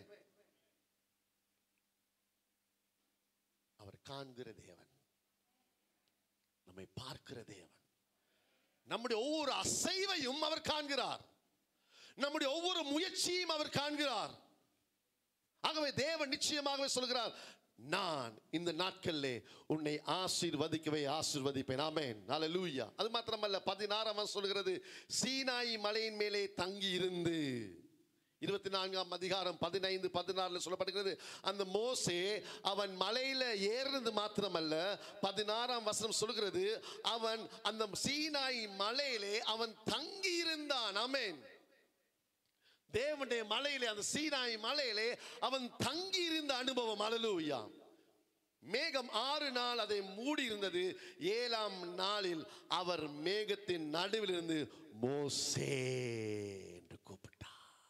அவர் காண்கிற தேவன் நம்மை பார்க்கிற தேவன் நம்முடைய ஒவ்வொரு அசைவையும் அவர் காண்கிறார் நம்முடைய ஒவ்வொரு முயற்சியும் அவர் காண்கிறார் ஆகவே தேவன் நிச்சயமாகவே சொல்கிறார் நான் இந்த நாட்களிலே உன்னை ஆசீர்வதிக்கவே ஆசீர்வதிப்பேன் ஆமென் ஹalleluya அது மாத்திரமல்ல பதினாறாம் வசனம் சொல்கிறது சீனாய் மலையின் மேலே தங்கி இருந்து இருபத்தி நான்காம் அதிகாரம் பதினைந்து பதினாறுல சொல்லப்படுகிறது அந்த மோசே அவன் மலையில ஏறினது மாத்திரமல்ல பதினாறாம் வசனம் சொல்கிறது அவன் அந்த சீனாய் மலையிலே அவன் தங்கி இருந்தான் ஆமென் தேவனுடைய மலையிலே அந்த சீனாய் மலையிலே அவன் தங்கி இருந்த அனுபவம் அலலூயா மேகம் ஆறு நாள் அதை மூடி இருந்தது ஏழாம் நாளில் அவர் மேகத்தின் நடுவில் இருந்து மோசே என்று கூப்பிட்டார்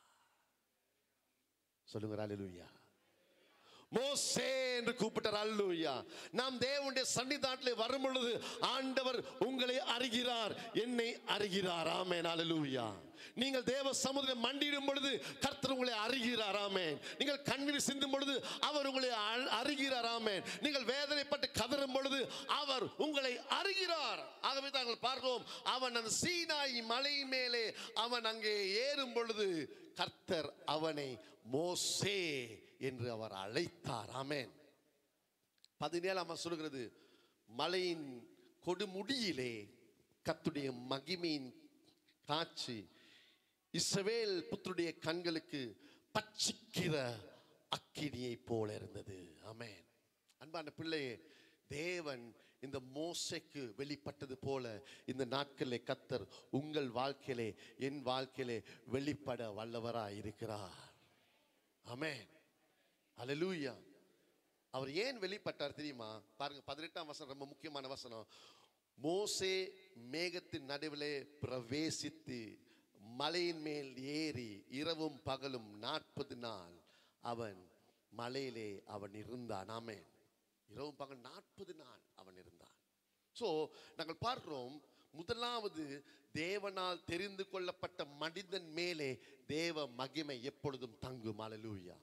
சொல்லுங்க அலலூயா மோசே என்று கூப்பிட்டார் அல்லூயா நாம் தேவனுடைய சன்னிதானத்திலே வரும் பொழுது ஆண்டவர் உங்களை அறிகிறார் என்னை அறிகிறார் ஆமென் அல்லூயா நீங்கள் தேவ சமுதிரம் மண்டியிடும் பொழுது கர்த்தர் உங்களை அறிகிறார் ஆமென் நீங்கள் கண்ணீர் சிந்தும் பொழுது அவர் உங்களை அ- அறிகிறார் ஆமென் நீங்கள் வேதனைப்பட்டு கதறும் பொழுது அவர் உங்களை அறிகிறார் ஆகவே தாங்கள் பார்க்கிறோம் அவன் அந்த சீனாய் மலை மேலே அவன் அங்கே ஏறும் பொழுது கர்த்தர் அவனை மோசே என்று அவர் அழைத்தார் ஆமென் பதினேழாம் வசனம் சொல்கிறது மலையின் கொடுமுடியிலே கர்த்தருடைய மகிமையின் காட்சி இஸ்ரவேல் புத்தருடைய கண்களுக்கு பட்சிக்கிற அக்கினியை போல இருந்தது ஆமென் அன்பான பிள்ளையே தேவன் இந்த மோசைக்கு வெளிப்பட்டது போல இந்த நாட்களிலே கத்தர் உங்கள் வாழ்க்கையிலே என் வாழ்க்கையிலே வெளிப்பட வல்லவராய் இருக்கிறார் ஆமென் அல்லேலூயா அவர் ஏன் வெளிப்பட்டார் தெரியுமா பாருங்க பதினெட்டாம் வசனம் ரொம்ப முக்கியமான வசனம் மோசே மேகத்தின் நடுவிலே பிரவேசித்து மலையின் மேல் ஏறி இரவும் பகலும் நாற்பது நாள் அவன் மலையிலே அவன் இருந்தான் ஆமென் இரவும் பகல் நாற்பது நாள் அவன் இருந்தான் ஸோ நாங்கள் பார்க்கிறோம் முதலாவது தேவனால் தெரிந்து கொள்ளப்பட்ட மனிதன் மேலே தேவ மகிமை எப்பொழுதும் தங்கும் அலலூயா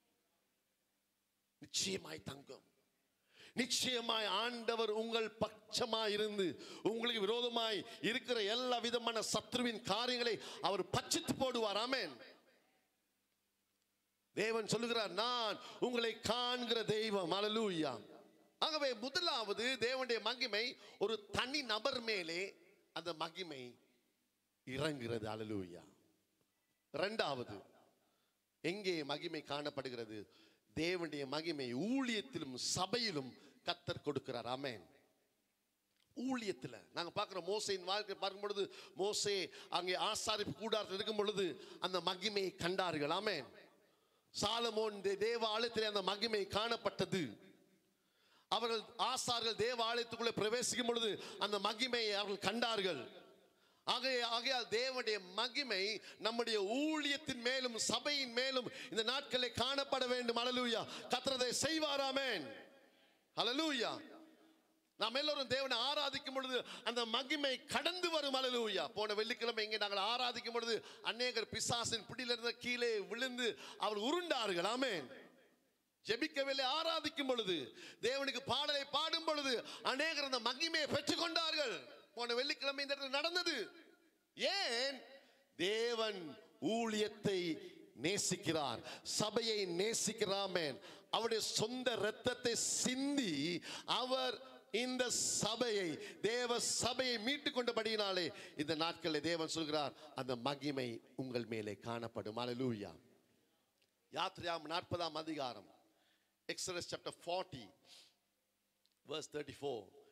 நிச்சயமாய் தங்கும் நிச்சயமாய் ஆண்டவர் உங்கள் பட்சமாய் இருந்து உங்களுக்கு விரோதமாய் இருக்கிற எல்லா விதமான சத்ருவின் காரியங்களை அவர் பட்சித்து போடுவார் ஆமென் தேவன் சொல்லுகிறார் நான் உங்களை காண்கிற தெய்வம் அலலூயா ஆகவே முதலாவது தேவனுடைய மகிமை ஒரு தனி நபர் மேலே அந்த மகிமை இறங்குகிறது அலலூயா இரண்டாவது எங்கே மகிமை காணப்படுகிறது தேவனுடைய மகிமை ஊழியத்திலும் சபையிலும் கத்தர் கொடுக்கிறார் ஆமென் ஊழியத்தில் நாங்கள் பார்க்குற மோசையின் வாழ்க்கை பார்க்கும் பொழுது மோசே அங்கே ஆசாரிப்பு கூடாரத்தில் இருக்கும் பொழுது அந்த மகிமையை கண்டார்கள் ஆமென் சாலமோன் தே- தேவ ஆலயத்திலே அந்த மகிமை காணப்பட்டது அவர்கள் ஆசார்கள் தேவ ஆலயத்துக்குள்ளே பிரவேசிக்கும் பொழுது அந்த மகிமையை அவர்கள் கண்டார்கள் ஆகைய ஆகையால் தேவனுடைய மகிமை நம்முடைய ஊழியத்தின் மேலும் சபையின் மேலும் இந்த நாட்களில் காணப்பட வேண்டும் அலலூயா கத்திரதை செய்வாராமேன் அலலூயா நாம் எல்லோரும் தேவனை ஆராதிக்கும் பொழுது அந்த மகிமை கடந்து வரும் அலலூயா போன வெள்ளிக்கிழமை இங்கே நாங்கள் ஆராதிக்கும் பொழுது அநேகர் பிசாசின் பிடியிலிருந்து கீழே விழுந்து அவர் உருண்டார்கள் ஆமென் ஜெபிக்கவில்லை ஆராதிக்கும் பொழுது தேவனுக்கு பாடலை பாடும் பொழுது அநேகர் அந்த மகிமையை பெற்றுக்கொண்டார்கள் போன வெள்ளிக்கிழமை இந்த இடத்துல நடந்தது ஏன் தேவன் ஊழியத்தை நேசிக்கிறார் சபையை நேசிக்கிறாமேன் அவருடைய சொந்த இரத்தத்தை சிந்தி அவர் இந்த சபையை தேவ சபையை மீட்டு கொண்டபடியினாலே இந்த நாட்களில் தேவன் சொல்கிறார் அந்த மகிமை உங்கள் மேலே காணப்படும் அலலூயா யாத்ரியாம் நாற்பதாம் அதிகாரம் எக்ஸலஸ் சாப்டர் ஃபார்ட்டி verse 34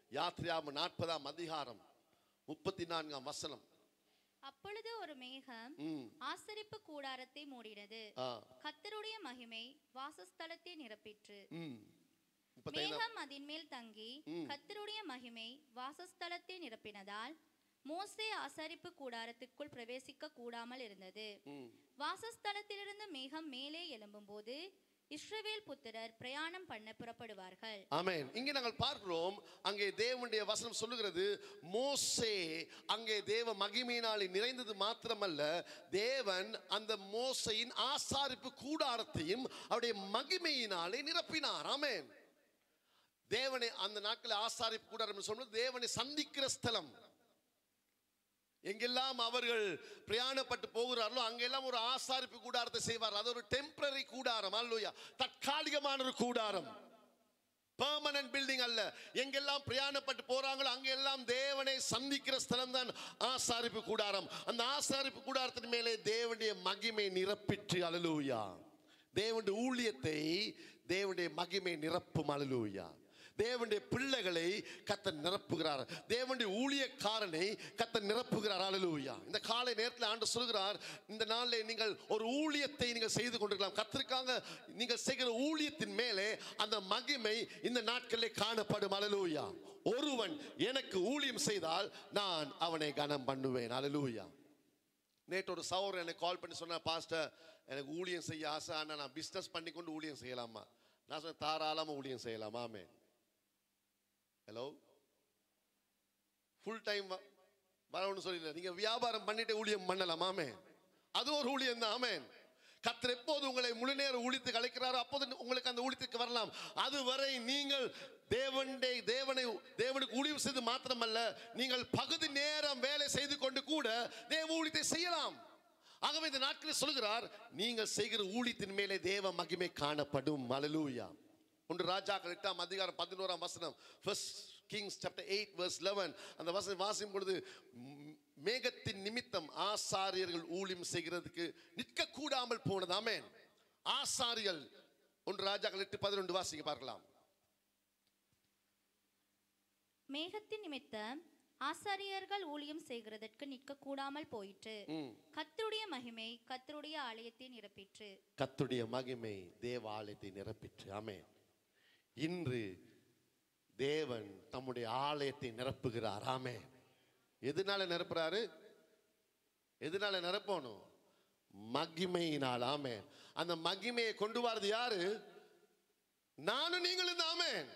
யாத்ரியாம நாற்பதாம் அதிகாரம் முப்பத்தி நான்காம் வசனம் அப்பொழுது ஒரு மேகம் ம் ஆசரிப்பு கூடாரத்தை மூடினது ஆ கர்த்தருடைய மகிமை வாசஸ்தலத்தை நிரப்பிற்று ம் முப்பத்தைந்தாம் மேகம் அதன் மேல் தங்கி கர்த்தருடைய மகிமை வாசஸ்தலத்தை நிரப்பினதால் மோசே ஆசரிப்பு கூடாரத்துக்குள் பிரவேசிக்க கூடாமல் இருந்தது ம் வாசஸ்தலத்திலிருந்து மேகம் மேலே எழும்பும்போது இஸ்ரவேல் புத்திரர் பிரயாணம் பண்ண புறப்படுவார்கள் ஆமென் இங்கே நாங்கள் பார்க்கிறோம் அங்கே தேவனுடைய வசனம் சொல்லுகிறது மோசே அங்கே தேவ மகிமையினாலே நிறைந்தது மாத்திரமல்ல தேவன் அந்த மோசையின் ஆசாரிப்பு கூடாரத்தையும் அவருடைய மகிமையினாலே நிரப்பினார் ஆமென் தேவனை அந்த நாட்களில் ஆசாரிப்பு கூடாரம் சொல்றது தேவனை சந்திக்கிற ஸ்தலம் எங்கெல்லாம் அவர்கள் பிரயாணப்பட்டு போகிறார்களோ அங்கெல்லாம் ஒரு ஆசாரிப்பு கூடாரத்தை செய்வார் அது ஒரு டெம்பரரி கூடாரம் அல்லையா தற்காலிகமான ஒரு கூடாரம் பெர்மனன்ட் பில்டிங் அல்ல எங்கெல்லாம் பிரயாணப்பட்டு போறாங்களோ அங்கெல்லாம் தேவனை சந்திக்கிற ஸ்தலம் தான் ஆசாரிப்பு கூடாரம் அந்த ஆசாரிப்பு கூடாரத்தின் மேலே தேவனுடைய மகிமை நிரப்பிற்று அலலூயா தேவனுடைய ஊழியத்தை தேவனுடைய மகிமை நிரப்பும் அலலூயா தேவனுடைய பிள்ளைகளை கத்த நிரப்புகிறார் தேவனுடைய ஊழியக்காரனை கத்த நிரப்புகிறார் அலலூயா இந்த காலை நேரத்தில் ஆண்டு சொல்கிறார் இந்த நாளில் நீங்கள் ஒரு ஊழியத்தை நீங்கள் செய்து கொண்டிருக்கலாம் கத்திற்காக நீங்கள் செய்கிற ஊழியத்தின் மேலே அந்த மகிமை இந்த நாட்களிலே காணப்படும் அலலூயா ஒருவன் எனக்கு ஊழியம் செய்தால் நான் அவனை கனம் பண்ணுவேன் அலலூயா நேற்று ஒரு சௌர் எனக்கு கால் பண்ணி சொன்னா பாஸ்டர் எனக்கு ஊழியம் செய்ய ஆசை ஆனால் நான் பிஸ்னஸ் பண்ணி கொண்டு ஊழியம் செய்யலாமா நான் சொன்னேன் தாராளமாக ஊழியம் செய்யலாமா ஆமே ஹலோ ஃபுல் டைம் வரணும்னு சொல்லல நீங்க வியாபாரம் பண்ணிட்டு ஊழியம் பண்ணலாம் ஆமே அது ஒரு ஊழியம் தான் ஆமேன் கத்தர் எப்போது உங்களை முழு நேர ஊழியத்துக்கு அழைக்கிறாரோ அப்போது உங்களுக்கு அந்த ஊழியத்துக்கு வரலாம் அதுவரை நீங்கள் தேவனுடைய தேவனை தேவனுக்கு ஊழியம் செய்து மாத்திரமல்ல நீங்கள் பகுதி நேரம் வேலை செய்து கொண்டு கூட தேவ ஊழியத்தை செய்யலாம் ஆகவே இந்த நாட்களில் சொல்கிறார் நீங்கள் செய்கிற ஊழியத்தின் மேலே தேவ மகிமை காணப்படும் அலலூயா ஒன்று ராஜாக்கள் எட்டாம் அதிகாரம் பதினோராம் வசனம் First Kings chapter eight verse eleven அந்த வசனம் வாசிக்கும் பொழுது ம், மேகத்தின் நிமித்தம் ஆசாரியர்கள் ஊழியம் செய்கிறதுக்கு நிற்க கூடாமல் போனது ஆமென் ஆசாரியர்கள் ஒன்று ராஜாக்கள் எட்டு பதினொன்று வாசிக்க பார்க்கலாம் மேகத்தின் நிமித்தம் ஆசாரியர்கள் ஊழியம் செய்கிறதற்கு நிற்க கூடாமல் போயிற்று கர்த்தருடைய மகிமை கர்த்தருடைய ஆலயத்தை நிரப்பிற்று கத்துடைய மகிமை தேவாலயத்தை நிரப்பிற்று ஆமென் இன்று தேவன் தம்முடைய ஆலயத்தை நிரப்புகிறார் ஆமென் எதனால நிரப்புறாரு எதனால நிரப்பணும் மகிமையினால் ஆமென் அந்த மகிமையை கொண்டு வரது யாரு நானும் நீங்களும் தான் ஆமென்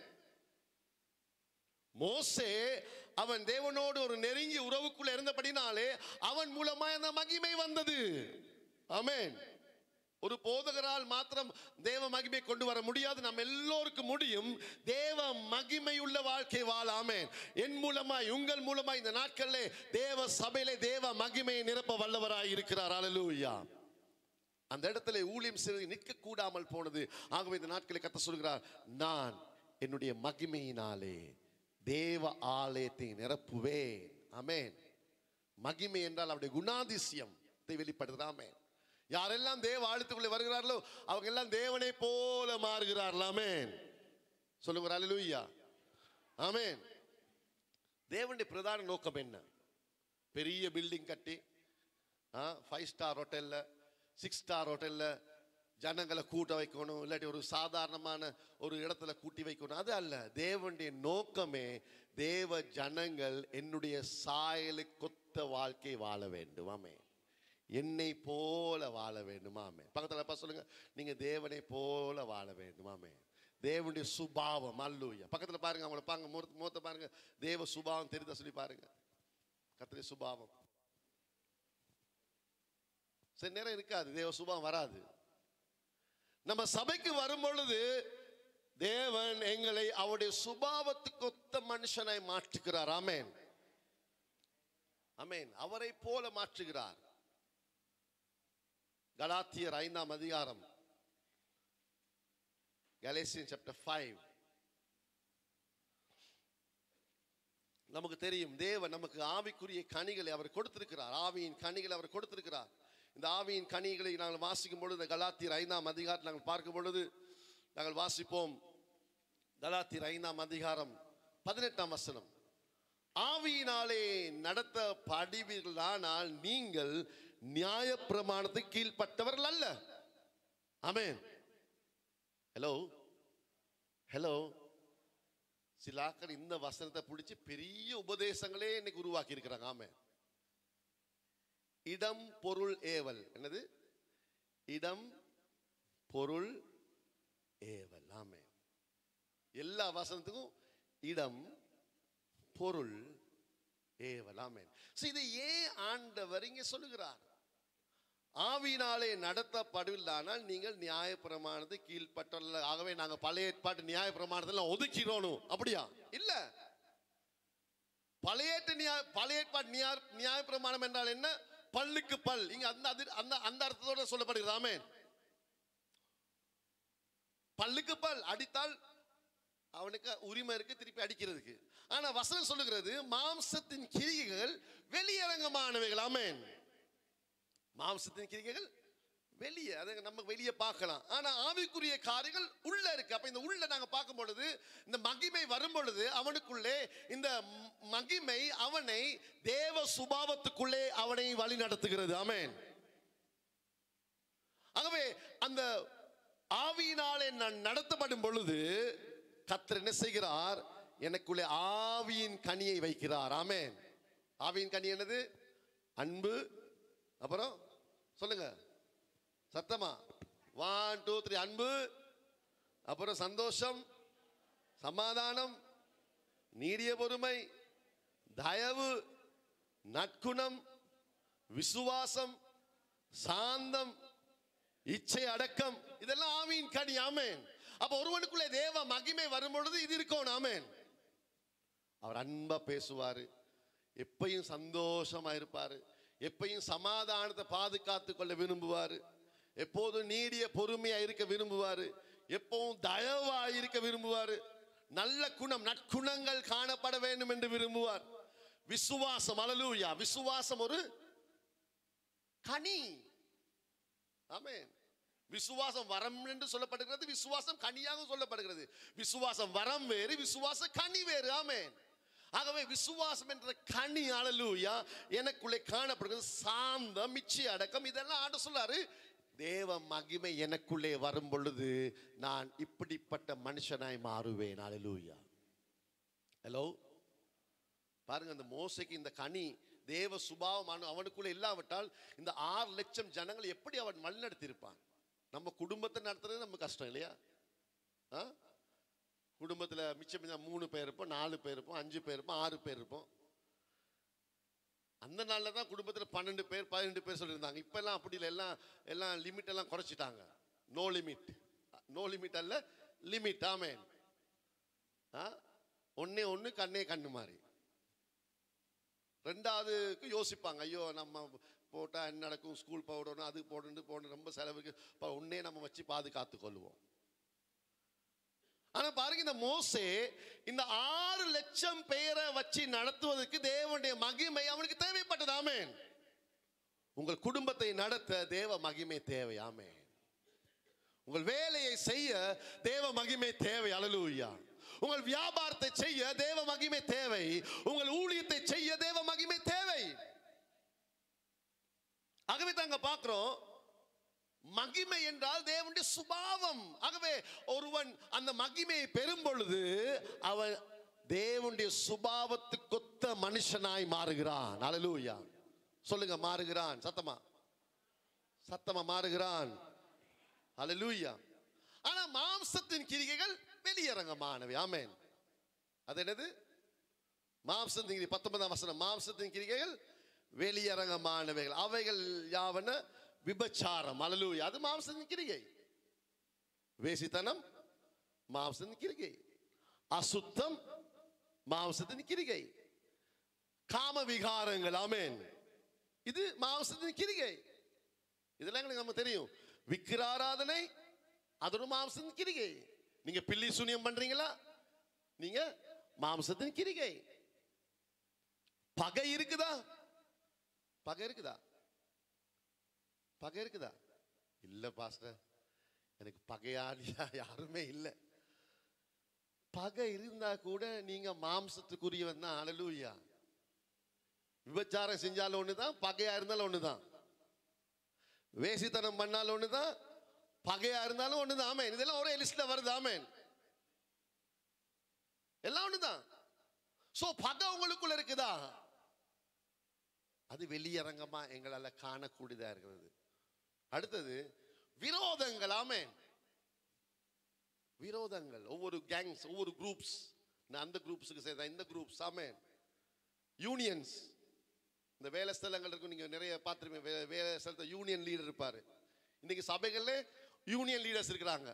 மோசே அவன் தேவனோடு ஒரு நெருங்கிய உறவுக்குள்ள இருந்தபடினாலே அவன் மூலமா அந்த மகிமை வந்தது ஆமென் ஒரு போதகரால் மாத்திரம் தேவ மகிமை கொண்டு வர முடியாது நம்ம எல்லோருக்கும் முடியும் தேவ மகிமையுள்ள வாழ்க்கை வாழாமேன் என் மூலமாய் உங்கள் மூலமாய் இந்த நாட்களிலே தேவ சபையிலே தேவ மகிமையை நிரப்ப வல்லவராய் இருக்கிறார் அல்லேலூயா அந்த இடத்துல ஊழியம் செய்து நிற்க கூடாமல் போனது ஆகவே இந்த நாட்களை கத்த சொல்கிறார் நான் என்னுடைய மகிமையினாலே தேவ ஆலயத்தை நிரப்புவேன் ஆமென் மகிமை என்றால் அவருடைய குணாதிசயத்தை வெளிப்படுத்துறாமே யாரெல்லாம் தேவ ஆலயத்துக்குள்ளே வருகிறார்களோ அவங்க எல்லாம் தேவனை போல மாறுகிறார்கள் ஆமென் சொல்லுங்க அல்லேலூயா ஆமென் தேவனுடைய பிரதான நோக்கம் என்ன பெரிய பில்டிங் கட்டி ஃபைவ் ஸ்டார் ஹோட்டலில் சிக்ஸ் ஸ்டார் ஹோட்டலில் ஜனங்களை கூட்ட வைக்கணும் இல்லாட்டி ஒரு சாதாரணமான ஒரு இடத்துல கூட்டி வைக்கணும் அது அல்ல தேவனுடைய நோக்கமே தேவ ஜனங்கள் என்னுடைய சாயலுக்கொத்த வாழ்க்கை வாழ வேண்டுமாமே என்னை போல வாழ வேண்டுமாமே பக்கத்தில் அப்பா சொல்லுங்க நீங்க தேவனை போல வாழ வேண்டுமாமே தேவனுடைய சுபாவம் அல்லூயா பக்கத்தில் பாருங்க அவங்கள பாருங்க முகத்தை முகத்தை பாருங்க தேவ சுபாவம் தெரிந்த சொல்லி பாருங்க கத்திரி சுபாவம் சில நேரம் இருக்காது தேவ சுபாவம் வராது நம்ம சபைக்கு வரும் பொழுது தேவன் எங்களை அவருடைய சுபாவத்துக்கு ஒத்த மனுஷனை மாற்றுகிறார் ஆமென் ஆமென் அவரை போல மாற்றுகிறார் கலாத்தியர் ஐந்தாம் அதிகாரம் கலேசியன் சாப்டர் ஃபைவ் நமக்கு தெரியும் தேவன் நமக்கு ஆவிக்குரிய கனிகளை அவர் கொடுத்திருக்கிறார் ஆவியின் கனிகளை அவர் கொடுத்திருக்கிறார் இந்த ஆவியின் கனிகளை நாங்கள் வாசிக்கும் பொழுது இந்த கலாத்தியர் ஐந்தாம் அதிகாரம் நாங்கள் பார்க்கும் பொழுது நாங்கள் வாசிப்போம் கலாத்தியர் ஐந்தாம் அதிகாரம் பதினெட்டாம் வசனம் ஆவியினாலே நடத்த படிவீர்களானால் நீங்கள் நியாயப்பிரமாணத்துக்கு கீழ்ப்பட்டவர்கள் அல்ல ஆமென் ஹலோ ஹலோ சிலாக்கள் இந்த வசனத்தை பிடிச்சி பெரிய உபதேசங்களே இன்னைக்கு உருவாக்கி இருக்கிறாங்க ஆமே இடம் பொருள் ஏவல் என்னது இடம் பொருள் ஏவல் ஆமே எல்லா வசனத்துக்கும் இடம் பொருள் ஏவல் ஆமே இது ஏன் ஆண்டவர் இங்க சொல்லுகிறார் ஆவியினாலே நடத்தப்படவில்லைனால் நீங்கள் நியாயப்பிரமாணத்தை கீழ்ப்பட்டல ஆகவே நாங்க பழைய ஏற்பாட்டு நியாயப்பிரமாணத்தில் ஒதுக்கிறோம் அப்படியா இல்ல பழைய ஏற்று நியாய பழைய ஏற்பாட்டு நியாய நியாயப்பிரமாணம் என்றால் என்ன பல்லுக்கு பல் இங்க அந்த அது- அந்த அந்த அர்த்தத்தோட சொல்லப்படுகிறது ஆமென் பல்லுக்கு பல் அடித்தால் அவனுக்கு உரிமை இருக்கு திருப்பி அடிக்கிறதுக்கு ஆனா வசனம் சொல்லுகிறது மாம்சத்தின் கிரிகைகள் வெளியரங்கமானவைகள் ஆமென் மாம்சத்தின் கிரிகைகள் வெளியே அதை நம்ம வெளியே பார்க்கலாம் ஆனா ஆவிக்குரிய காரியங்கள் உள்ள இருக்கு அப்ப இந்த உள்ள நாங்க பார்க்கும் பொழுது இந்த மகிமை வரும் பொழுது அவனுக்குள்ளே இந்த ம- மகிமை அவனை தேவ சுபாவத்துக்குள்ளே அவனை வழி நடத்துகிறது ஆமென் ஆகவே அந்த ஆவியினாலே நான் நடத்தப்படும் பொழுது கத்தர் என்ன செய்கிறார் எனக்குள்ளே ஆவியின் கனியை வைக்கிறார் ஆமென் ஆவியின் கனி என்னது அன்பு அப்புறம் சொல்லுங்க சத்தமா ஒன் டூ த்ரீ அன்பு அப்புறம் சந்தோஷம் சமாதானம் நீடிய பொறுமை தயவு நற்குணம் விசுவாசம் சாந்தம் இச்சை அடக்கம் இதெல்லாம் ஆவியின் கனி ஆமென் அப்ப ஒருவனுக்குள்ளே தேவ மகிமை வரும் பொழுது இது இருக்கும் ஆமென் அவர் அன்பா பேசுவாரு எப்பயும் சந்தோஷமா இருப்பாரு எப்பயும் சமாதானத்தை பாதுகாத்து கொள்ள விரும்புவாரு எப்போதும் நீடிய பொறுமையா இருக்க விரும்புவாரு எப்பவும் தயவா இருக்க விரும்புவாரு நல்ல குணம் நற்குணங்கள் காணப்பட வேண்டும் என்று விரும்புவார் விசுவாசம் அலலூயா விசுவாசம் ஒரு கனி ஆமென் விசுவாசம் வரம் என்று சொல்லப்படுகிறது விசுவாசம் கனியாக சொல்லப்படுகிறது விசுவாசம் வரம் வேறு விசுவாச கனி வேறு ஆமென் ஆகவே விசுவாசம் என்ற கனி அழலூயா எனக்குள்ளே காணப்படுகிறது சாந்தம் மிச்சி அடக்கம் இதெல்லாம் ஆண்டு சொல்லாரு தேவ மகிமை எனக்குள்ளே வரும் பொழுது நான் இப்படிப்பட்ட மனுஷனாய் மாறுவேன் அழலூயா ஹலோ பாருங்க அந்த மோசைக்கு இந்த கனி தேவ சுபாவமான அவனுக்குள்ள இல்லாவிட்டால் இந்த ஆறு லட்சம் ஜனங்கள் எப்படி அவன் வழிநடத்தியிருப்பான் நம்ம குடும்பத்தை நடத்துறது நம்ம கஷ்டம் இல்லையா ஆ? குடும்பத்துல மிச்சம் மிச்சம் மூணு பேர் இருப்போம் நாலு பேர் இருப்போம் அஞ்சு பேர் இருப்போம் ஆறு பேர் இருப்போம் அந்த நாளில் தான் குடும்பத்தில் பன்னெண்டு பேர் பதினெண்டு பேர் சொல்லியிருந்தாங்க இப்போ எல்லாம் அப்படி இல்லை எல்லாம் எல்லாம் லிமிட் எல்லாம் குறைச்சிட்டாங்க நோ லிமிட் நோ லிமிட் அல்ல லிமிட் ஆமேன் ஆ ஒன்னே ஒன்று கண்ணே கண்ணு மாதிரி ரெண்டாவதுக்கு யோசிப்பாங்க ஐயோ நம்ம போட்டால் என்ன நடக்கும் ஸ்கூல் போடணும் அது போடணும் போடணும் ரொம்ப செலவுக்கு இப்போ ஒன்னே நம்ம வச்சு பாதுகாத்து கொள்வோம் ஆனா பாருங்க இந்த மோசே இந்த ஆறு லட்சம் பேரை வச்சு நடத்துவதற்கு தேவனுடைய மகிமை அவனுக்கு தேவைப்பட்டது ஆமென் உங்கள் குடும்பத்தை நடத்த தேவ மகிமை தேவை ஆமென் உங்கள் வேலையை செய்ய தேவ மகிமை தேவை அலலூயா உங்கள் வியாபாரத்தை செய்ய தேவ மகிமை தேவை உங்கள் ஊழியத்தை செய்ய தேவ மகிமை தேவை ஆகவே தாங்க பார்க்கிறோம் மகிமை என்றால் தேவனுடைய சுபாவம் ஆகவே ஒருவன் அந்த மகிமையை பெறும் பொழுது அவன் தேவனுடைய சுபாவத்துக்கொத்த மனுஷனாய் மாறுகிறான் அலலூயா சொல்லுங்க மாறுகிறான் சத்தமா சத்தமா மாறுகிறான் அலலூயா ஆனா மாம்சத்தின் கிரிகைகள் வெளியரங்கமானவை ஆமென் அது என்னது மாம்சத்தின் கிரி பத்தொன்பதாம் வசனம் மாம்சத்தின் கிரிகைகள் வெளியரங்கமானவைகள் அவைகள் யாவன விபச்சாரம் அலலூயா அது மாம்சத்தின் கிரிகை வேசித்தனம் மாம்சத்தின் கிரிகை அசுத்தம் மாம்சத்தின் கிரிகை காம விகாரங்கள் ஆமென் இது மாம்சத்தின் கிரிகை இதெல்லாம் எங்களுக்கு நம்ம தெரியும் விக்கிராராதனை அது ஒரு மாம்சத்தின் கிரிகை நீங்க பில்லி சூனியம் பண்றீங்களா நீங்க மாம்சத்தின் கிரிகை பகை இருக்குதா பகை இருக்குதா பகை இருக்குதா இல்ல பாஸ்டர் எனக்கு பகையாளியா யாருமே இல்லை பகை இருந்தா கூட நீங்க மாம்சத்துக்குரியவன் தான் அலலூயா விபச்சாரம் செஞ்சாலும் ஒண்ணுதான் பகையா இருந்தாலும் ஒண்ணுதான் வேசித்தனம் பண்ணாலும் ஒண்ணுதான் பகையா இருந்தாலும் ஒண்ணுதான் ஆமேன் இதெல்லாம் ஒரே லிஸ்ட்ல வருது ஆமேன் எல்லாம் ஒண்ணுதான் சோ பகை உங்களுக்குள்ள இருக்குதா அது வெளியரங்கமா எங்களால காணக்கூடியதா இருக்கிறது அடுத்தது விரோதங்கள் ஆமேன் விரோதங்கள் ஒவ்வொரு கேங்ஸ் ஒவ்வொரு குரூப்ஸ் நான் அந்த குரூப்ஸுக்கு சேர்ந்தேன் இந்த குரூப்ஸ் ஆமேன் யூனியன்ஸ் இந்த வேலை ஸ்தலங்கள் இருக்கும் நீங்க நிறைய பார்த்துருப்பீங்க வே- வேலை ஸ்தலத்தை யூனியன் லீடர் இருப்பாரு இன்னைக்கு சபைகள்ல யூனியன் லீடர்ஸ் இருக்கிறாங்க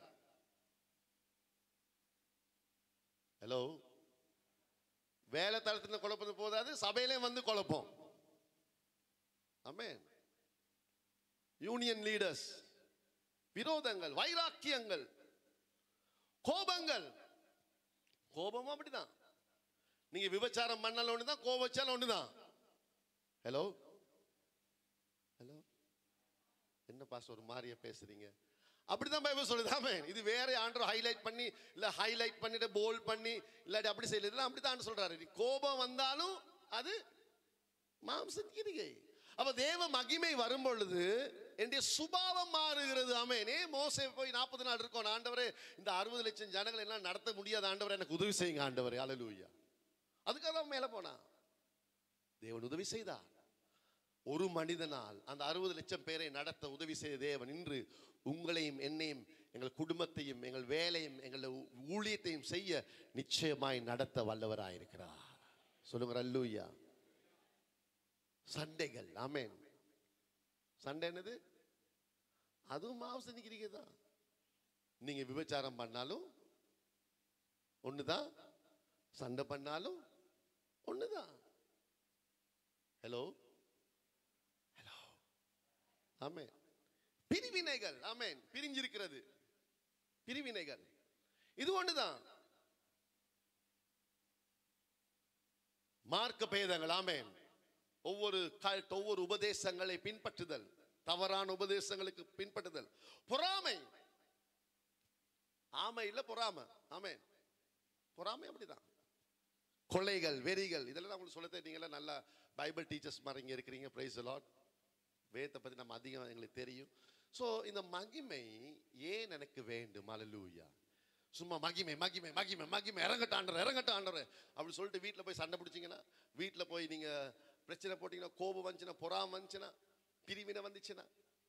ஹலோ வேலை தளத்துல குழப்பது போதாது சபையிலே வந்து குழப்பம் ஆமென் யூனியன் லீடர்ஸ் விரோதங்கள் வைராக்கியங்கள் கோபங்கள் கோபமும் அப்படிதான் நீங்க விபச்சாரம் பண்ணாலும் ஒண்ணுதான் கோபம் வச்சாலும் ஒண்ணுதான் ஹலோ ஹலோ என்ன பாஸ் ஒரு மாதிரியா பேசுறீங்க அப்படிதான் பைபிள் சொல்லுது ஆமென் இது வேற ஆண்டவர் ஹைலைட் பண்ணி இல்ல ஹைலைட் பண்ணிட்டு போல் பண்ணி இல்லாட்டி அப்படி செய்யல இதெல்லாம் அப்படித்தான் ஆண்டவர் சொல்றாரு நீ கோபம் வந்தாலும் அது மாம்சம் கிரிகை அப்ப தேவ மகிமை வரும் பொழுது என்னுடைய சுபாவம் மாறுகிறது ஆமென் ஏன் மோசே போய் நாற்பது நாள் இருக்கோம் ஆண்டவரே இந்த அறுபது லட்சம் ஜனங்கள் எல்லாம் நடத்த முடியாத ஆண்டவரே எனக்கு உதவி செய்யுங்க ஆண்டவரே அலலூயா அதுக்காக அவன் மேல போனான் தேவன் உதவி செய்தார் ஒரு மனிதனால் அந்த அறுபது லட்சம் பேரை நடத்த உதவி செய்த தேவன் இன்று உங்களையும் என்னையும் எங்கள் குடும்பத்தையும் எங்கள் வேலையும் எங்கள் ஊழியத்தையும் செய்ய நிச்சயமாய் நடத்த வல்லவராயிருக்கிறார் சொல்லுங்க அல்லூயா சண்டைகள் ஆமென் சண்டை என்னது அதுவும் மாம்ச நிக்கிறீங்க தான் நீங்க விபச்சாரம் பண்ணாலும் ஒண்ணுதான் சண்டை பண்ணாலும் ஒண்ணுதான் ஹலோ ஹலோ ஆமென் பிரிவினைகள் ஆமென் பிரிஞ்சிருக்கிறது பிரிவினைகள் இது ஒண்ணுதான் மார்க்க பேதங்கள் ஆமென் ஒவ்வொரு cult, ஒவ்வொரு உபதேசங்களை பின்பற்றுதல் தவறான உபதேசங்களுக்கு பின்பற்றுதல் பொறாமை ஆமை இல்ல பொறாமை ஆமென் பொறாமை அப்படிதான் கொலைகள் வெறிகள் இதெல்லாம் நான் உங்களுக்கு சொல்ல நீங்களாம் நல்லா பைபிள் டீச்சர்ஸ் மாதிரி இங்கே இருக்கிறீங்க பிரைஸ் லாட் வேதத்தை பற்றி நம்ம அதிகம் எங்களுக்கு தெரியும் ஸோ இந்த மகிமை ஏன் எனக்கு வேண்டும் அலலூயா சும்மா மகிமை மகிமை மகிமை மகிமை இறங்கட்டாண்டர் இறங்கட்டாண்டர் அப்படி சொல்லிட்டு வீட்டில் போய் சண்டை பிடிச்சிங்கன்னா வீட்டில் போய் நீங்கள் பிரச்சனை போட்டிங்கன்னா கோபம் வந்துச்சுன்னா பொறாம வந்துச்சுன்னா பிரிவினை வந்துச்சுன்னா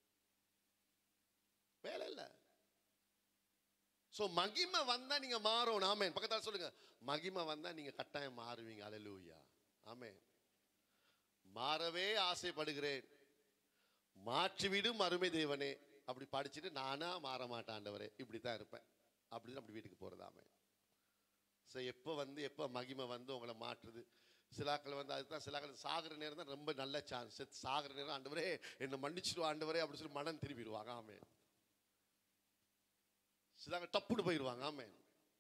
வேலை இல்லை ஸோ மகிமை வந்தா நீங்க மாறணும் ஆமென் பக்கத்தால சொல்லுங்க மகிமை வந்தா நீங்க கட்டாயம் மாறுவீங்க அலலூயா ஆமென் மாறவே ஆசைப்படுகிறேன் மாற்றிவிடும் அருமை தேவனே அப்படி படிச்சுட்டு நானா மாற மாட்டேன் ஆண்டவரே இப்படி தான் இருப்பேன் அப்படி தான் அப்படி வீட்டுக்கு போறது ஆமென் ஸோ எப்போ வந்து எப்போ மகிமை வந்து உங்களை மாற்றுது சிலாக்கள் வந்து அதுதான் சிலாக்கள் சாகிற நேரம் தான் ரொம்ப நல்ல சான்ஸ் செத்து சாகிற நேரம் ஆண்டவரே என்னை மன்னிச்சிடுவா ஆண்டவரே அப்படி சொல்லி மனம் திரும்பிடுவாங்க ஆமென் சிலாங்க டப்புன்னு போயிடுவாங்க ஆமென்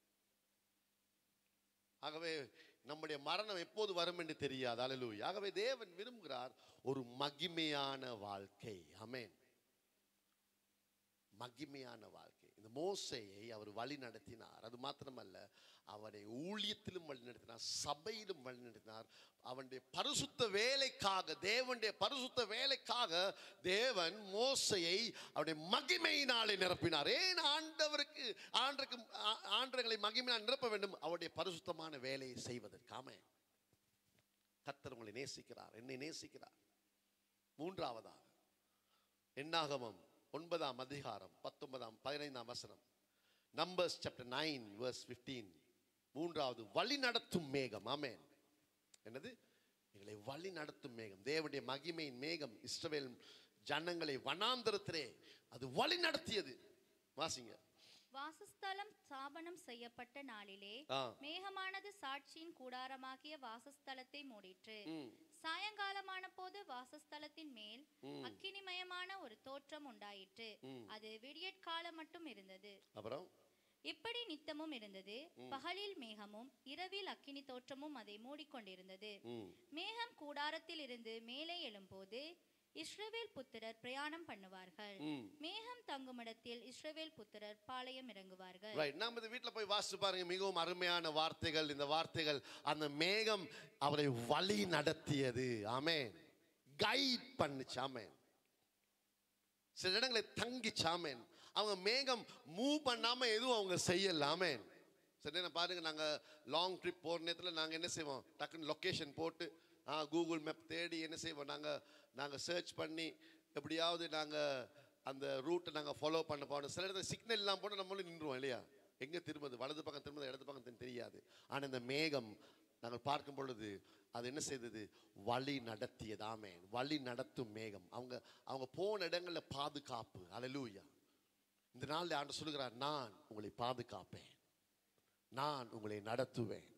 ஆகவே நம்முடைய மரணம் எப்போது வரும் என்று தெரியாது அல்லேலூயா ஆகவே தேவன் விரும்புகிறார் ஒரு மகிமையான வாழ்க்கை ஆமென் மகிமையான வாழ்க்கை இந்த மோசையை அவர் வழி நடத்தினார் அது மாத்திரமல்ல அவனை ஊழியத்திலும் வழி நடத்தினார் சபையிலும் வழி நடத்தினார் அவனுடைய பரிசுத்த வேலைக்காக தேவனுடைய பரிசுத்த வேலைக்காக தேவன் மோசையை அவருடைய மகிமையினாலே நிரப்பினார் ஏன் ஆண்டவருக்கு ஆண்டருக்கு ஆ- ஆண்டவர்களை மகிமையினால் நிரப்ப வேண்டும் அவருடைய பரிசுத்தமான வேலையை செய்வதற்காம கர்த்தர் உங்களை நேசிக்கிறார் என்னை நேசிக்கிறார் மூன்றாவதாக என்னாகமம் ஒன்பதாம் அதிகாரம் பத்தொன்பதாம் பதினைந்தாம் வசனம் நம்பர்ஸ் சாப்டர் நைன் verse 15 மூன்றாவது வழி நடத்தும் மேகம் ஆமென் என்னது எங்களை வழி நடத்தும் மேகம் தேவனுடைய மகிமையின் மேகம் இஸ்ரவேல் ஜனங்களை வனாந்தரத்திலே அது வழி நடத்தியது வாசிங்க வாசஸ்தலம் ஸ்தாபனம் செய்யப்பட்ட நாளிலே ஆ. மேகமானது சாட்சியின் கூடாரமாகிய வாசஸ்தலத்தை மூடிற்று ம். சாயங்காலமான போது வாசஸ்தலத்தின் மேல் அக்கினிமயமான ஒரு தோற்றம் உண்டாயிற்று அது விடியற்காலம் மட்டும் இருந்தது அப்புறம் இப்படி நித்தமும் இருந்தது பகலில் மேகமும் இரவில் அக்கினி தோற்றமும் அதை மூடிக்கொண்டிருந்தது ம் மேகம் கூடாரத்தில் இருந்து மேலே எழும்போது இஸ்ரவேல் புத்திரர் பிரயாணம் பண்ணுவார்கள் மேகம் தங்குமிடத்தில் இஸ்ரவேல் புத்திரர் பாளையம் இறங்குவார்கள் ரைட் நாம இந்த வீட்டில் போய் வாசிச்சு பாருங்க மிகவும் அருமையான வார்த்தைகள் இந்த வார்த்தைகள் அந்த மேகம் அவரை வழி நடத்தியது ஆமென் கைட் பண்ணுச்சு ஆமென் சில இடங்களை தங்கிச்சு ஆமென் அவங்க மேகம் மூவ் பண்ணாம எதுவும் அவங்க செய்யல ஆமென் சில நேரம் பாருங்க நாங்க லாங் ட்ரிப் போற நேரத்தில் நாங்க என்ன செய்வோம் டக்குன்னு லொக்கேஷன் போட்டு ஆ கூகுள் மேப் தேடி என்ன செய்வோம் நாங்க நாங்க சர்ச் பண்ணி எப்படியாவது நாங்க அந்த ரூட்டை நாங்க ஃபாலோ பண்ண போனோம் சில இடத்துல சிக்னல் இல்லாம போனால் நம்மளும் நின்றுவோம் இல்லையா எங்க திரும்புது வலது பக்கம் திரும்புது இடது பக்கம் திரும்புது தெரியாது ஆனா இந்த மேகம் நாங்கள் பார்க்கும் பொழுது அது என்ன செய்தது வழி நடத்தியதாமே வழி நடத்தும் மேகம் அவங்க அவங்க போன இடங்கள்ல பாதுகாப்பு அலலூயா இந்த நாளில் ஆண்டு சொல்லுகிறார் நான் உங்களை பாதுகாப்பேன் நான் உங்களை நடத்துவேன்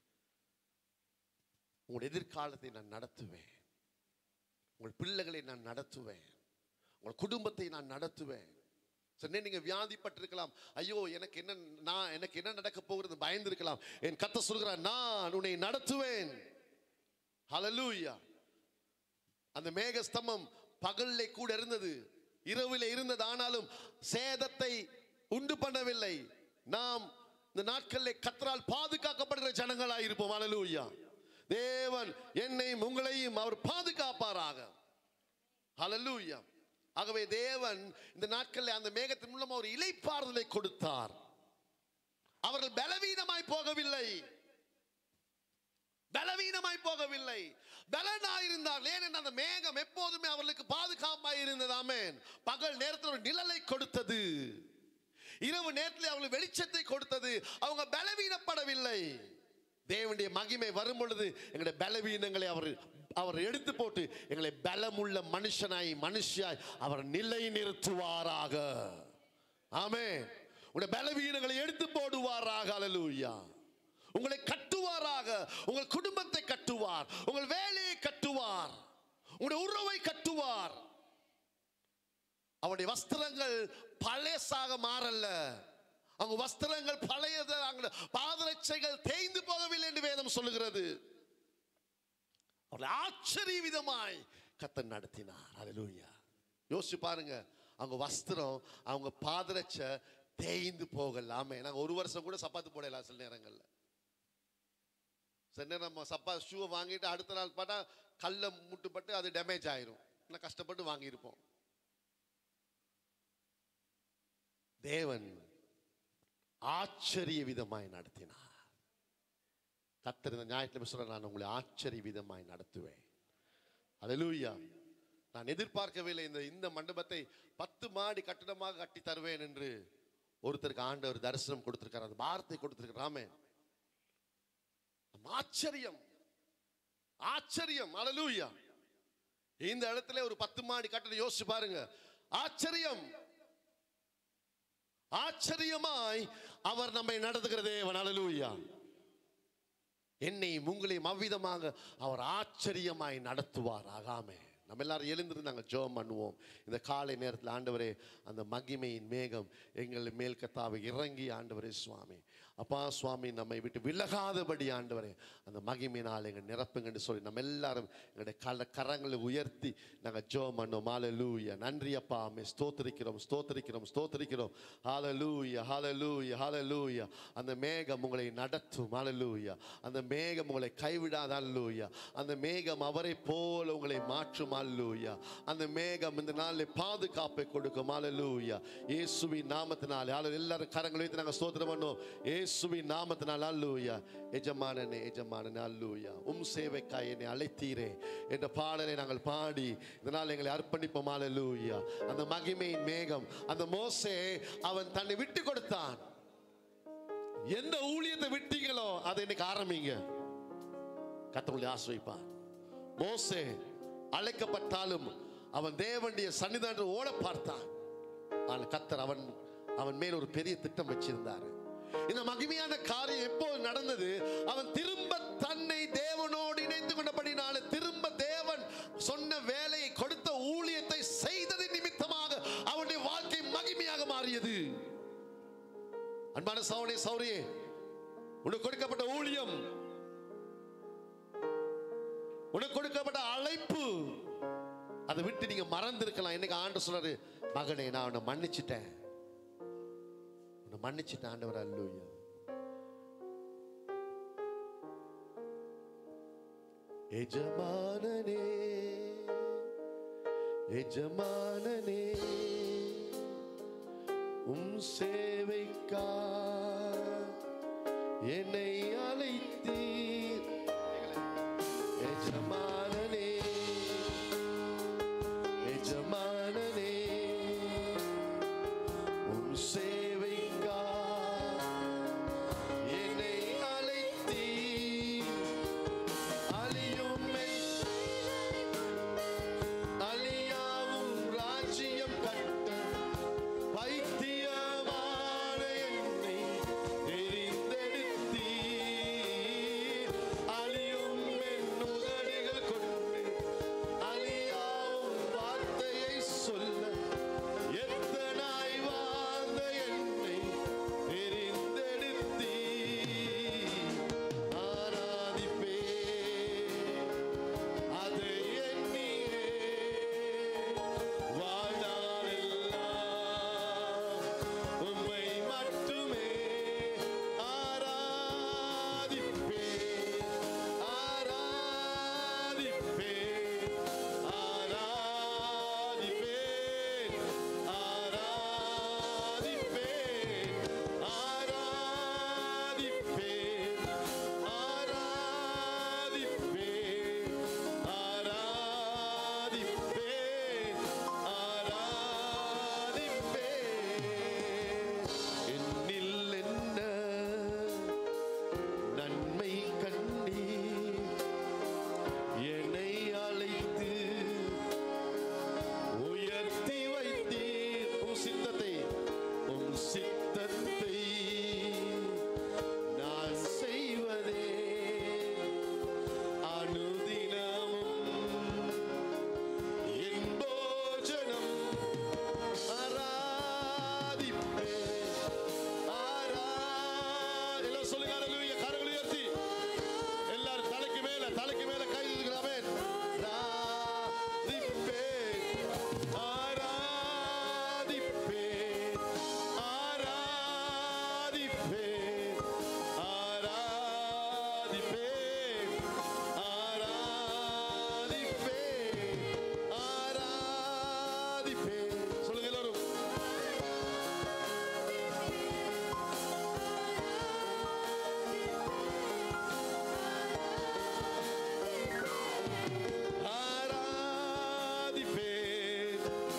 உங்கள் எதிர்காலத்தை நான் நடத்துவேன் உங்கள் பிள்ளைகளை நான் நடத்துவேன் உங்கள் குடும்பத்தை நான் நடத்துவேன் சொன்னே நீங்க வியாதிப்பட்டிருக்கலாம் ஐயோ எனக்கு என்ன நான் எனக்கு என்ன நடக்க போகிறது பயந்திருக்கலாம் என் கத்த சொல்கிறார் நான் உன்னை நடத்துவேன் ஹalleluya அந்த மேக ஸ்தம்பம் பகல்லே கூட இருந்தது இரவிலே இருந்தது ஆனாலும் சேதத்தை உண்டு பண்ணவில்லை நாம் இந்த நாட்களிலே கத்தரால் பாதுகாக்கப்படுகிற ஜனங்களாய் இருப்போம் ஹalleluya தேவன் என்னையும் உங்களையும் அவர் பாதுகாப்பாராக ஹalleluya ஆகவே தேவன் இந்த நாட்களில் அந்த மேகத்தின் மூலம் ஒரு இலைப்பாறுதலை கொடுத்தார் அவர்கள் பலவீனமாய் போகவில்லை பலவீனமாய் போகவில்லை பலனாய் இருந்தார் ஏனென்றால் அந்த மேகம் எப்போதுமே அவர்களுக்கு பாதுகாப்பாய் இருந்தது ஆமென் பகல் நேரத்தில் ஒரு நிழலை கொடுத்தது இரவு நேரத்தில் அவர்களுக்கு வெளிச்சத்தை கொடுத்தது அவங்க பலவீனப்படவில்லை தேவனுடைய மகிமை வரும் பொழுது எங்களுடைய பலவீனங்களை அவர் அவர் எடுத்து போட்டு எங்களை பலமுள்ள மனுஷனாய் மனுஷியாய் அவர் நிலை நிறுத்துவாராக ஆமே உங்களுடைய பலவீனங்களை எடுத்து போடுவாராக அல்லேலூயா உங்களை கட்டுவாராக உங்கள் குடும்பத்தை கட்டுவார் உங்கள் வேலையை கட்டுவார் உங்களுடைய உறவை கட்டுவார் அவருடைய வஸ்திரங்கள் பழையசாக மாறல்ல அவங்க வஸ்திரங்கள் பழையது அவங்க பாதரட்சைகள் தேய்ந்து போகவில்லை என்று வேதம் சொல்லுகிறது அவர்களை ஆச்சரிய விதமாய் கத்தன் நடத்தினார் அல்லேலூயா யோசிச்சு பாருங்க அவங்க வஸ்திரம் அவங்க பாதரட்சை தேய்ந்து போகலாமே நாங்கள் ஒரு வருஷம் கூட சப்பாத்து போடலாம் சில நேரங்கள்ல சில நேரம் நம்ம சப்பா ஷூவை வாங்கிட்டு அடுத்த நாள் பார்த்தா கல்ல முட்டுப்பட்டு அது டேமேஜ் ஆயிரும் நான் கஷ்டப்பட்டு வாங்கியிருப்போம் தேவன் ஆச்சரிய விதமாய் நடத்தினார் கத்தர் இந்த ஞாயிற்றுக்கிழமை சொல்ற நான் உங்களை ஆச்சரிய விதமாய் நடத்துவேன் அல்லேலூயா நான் எதிர்பார்க்கவில்லை இந்த இந்த மண்டபத்தை பத்து மாடி கட்டிடமாக கட்டி தருவேன் என்று ஒருத்தருக்கு ஆண்டவர் தரிசனம் கொடுத்திருக்கார் அந்த வார்த்தை கொடுத்திருக்கிறாமே ஆச்சரியம் ஆச்சரியம் அல்லேலூயா இந்த இடத்துல ஒரு பத்து மாடி கட்டடம் யோசிச்சு பாருங்க ஆச்சரியம் ஆச்சரியமாய் அவர் நம்மை நடத்துகிற தேவன் அல்லேலூயா என்னையும் உங்களையும் அவ்விதமாக அவர் ஆச்சரியமாய் நடத்துவார் ஆகாமே நம்ம எல்லாரும் எழுந்திருந்து நாங்கள் ஜெபம் பண்ணுவோம் இந்த காலை நேரத்தில் ஆண்டவரே அந்த மகிமையின் மேகம் எங்கள் மேல் கத்தாவை இறங்கி ஆண்டவரே சுவாமி அப்பா சுவாமி நம்மை விட்டு விலகாதபடி ஆண்டவரே அந்த மகிமையினால் எங்கள் நிரப்புங்கன்னு சொல்லி நம்ம எல்லாரும் எங்களுடைய கல கரங்களை உயர்த்தி நாங்கள் ஜெபம் பண்ணோம் ஹalleluya நன்றி அப்பா ஆமே ஸ்தோத்திரிக்கிறோம் ஸ்தோத்திரிக்கிறோம் ஸ்தோத்திரிக்கிறோம் ஹalleluya ஹalleluya ஹalleluya அந்த மேகம் உங்களை நடத்தும் ஹalleluya அந்த மேகம் உங்களை கைவிடாத ஹalleluya அந்த மேகம் அவரை போல உங்களை மாற்றும் ஹalleluya அந்த மேகம் இந்த நாளில் பாதுகாப்பை கொடுக்கும் ஹalleluya இயேசுவின் நாமத்தினாலே ஹalleluya எல்லாரும் கரங்களை வைத்து நாங்கள் ஸ்தோத்திரம் பண்ணோம் இயேசுவின் நாமத்தினால் ஹalleluya எஜமானனே எஜமானனே ஹalleluya உம் சேவைக்காய் என்னை அழைத்தீரே என்ற பாடலை நாங்கள் பாடி இதனால் எங்களை அர்ப்பணிப்போம் ஹalleluya அந்த மகிமையின் மேகம் அந்த மோசே அவன் தன்னை விட்டு கொடுத்தான் எந்த ஊழியத்தை விட்டீங்களோ அதை இன்னைக்கு ஆரம்பிங்க கத்தவங்களை ஆசிரிப்பார் மோசே அழைக்கப்பட்டாலும் அவன் தேவனுடைய சன்னிதானத்தில் ஓட பார்த்தான் ஆனால் கத்தர் அவன் அவன் மேல் ஒரு பெரிய திட்டம் வச்சிருந்தார் இந்த மகிமையான காரியம் எப்போ நடந்தது அவன் திரும்ப தன்னை தேவனோடு இணைத்து கொண்டபடினால திரும்ப தேவன் சொன்ன வேலையை கொடுத்த ஊழியத்தை செய்தது நிமித்தமாக அவனுடைய வாழ்க்கை மகிமையாக மாறியது அன்பான சௌனே சௌரியே உனக்கு கொடுக்கப்பட்ட ஊழியம் உனக்கு கொடுக்கப்பட்ட அழைப்பு அதை விட்டு நீங்க மறந்திருக்கலாம் இன்னைக்கு ஆண்டு சொல்றாரு மகனே நான் உன்னை மன்னிச்சிட்டேன் உன்னை மன்னிச்சிட்டேன் ஆண்டவர் அல்லூயா எஜமானனே எஜமானனே உம் சேவைக்கா என்னை அழைத்தீர் எஜமானனே எஜமானனே உம் சேவைக்கா என்னை அழைத்தீர் அழியும் என் அழியாவும் ராஜ்யம் கட்ட பைத்தியமான என்னை தெரிந்தெடுத்தீர் அழியும் என் உதடுகள் கொண்டு அழியாவும் வார்த்தையை சொல்ல எத்தனாய் வாழ்ந்த என்னை தெரிந்தெடுத்தீர் ஆராதிப்பேன் அதை எண்ணியே வாழ்நாளெல்லாம் உம்மை மட்டுமே ஆராதிப்பேன் ஆராதிப்பேன் ஆராதிப்பேன் ஆராதிப்பேன் ஆராதிப்பேன் ஆராதிப்பேன் ஆராதிப்பேன் ஆராதிப்பேன் என்னில் என்ன நன்மை கண்டீ என்னை அழைத்து உயர்த்தி வைத்தீர் உம் சித்தத்தை உம் சித்தத்தை நான் செய்வதே அனுதினமும் என் போஜனம் ஆராதிப்பேன் ஆரா எல்லாம் சொல்லுங்க ஹalleluya கரங்களை உயர்த்தி எல்லாரும் தலைக்கு மேல தலைக்கு மேல கை தூக்குறாமே ஆராதிப்பேன் ஆராதிப்பேன் ஆராதிப்பேன் ஆராதிப்பேன் ஆராதிப்பேன் ஆராதிப்பேன் சொல்லுங்க எல்லாரும் ஆராதிப்பேன்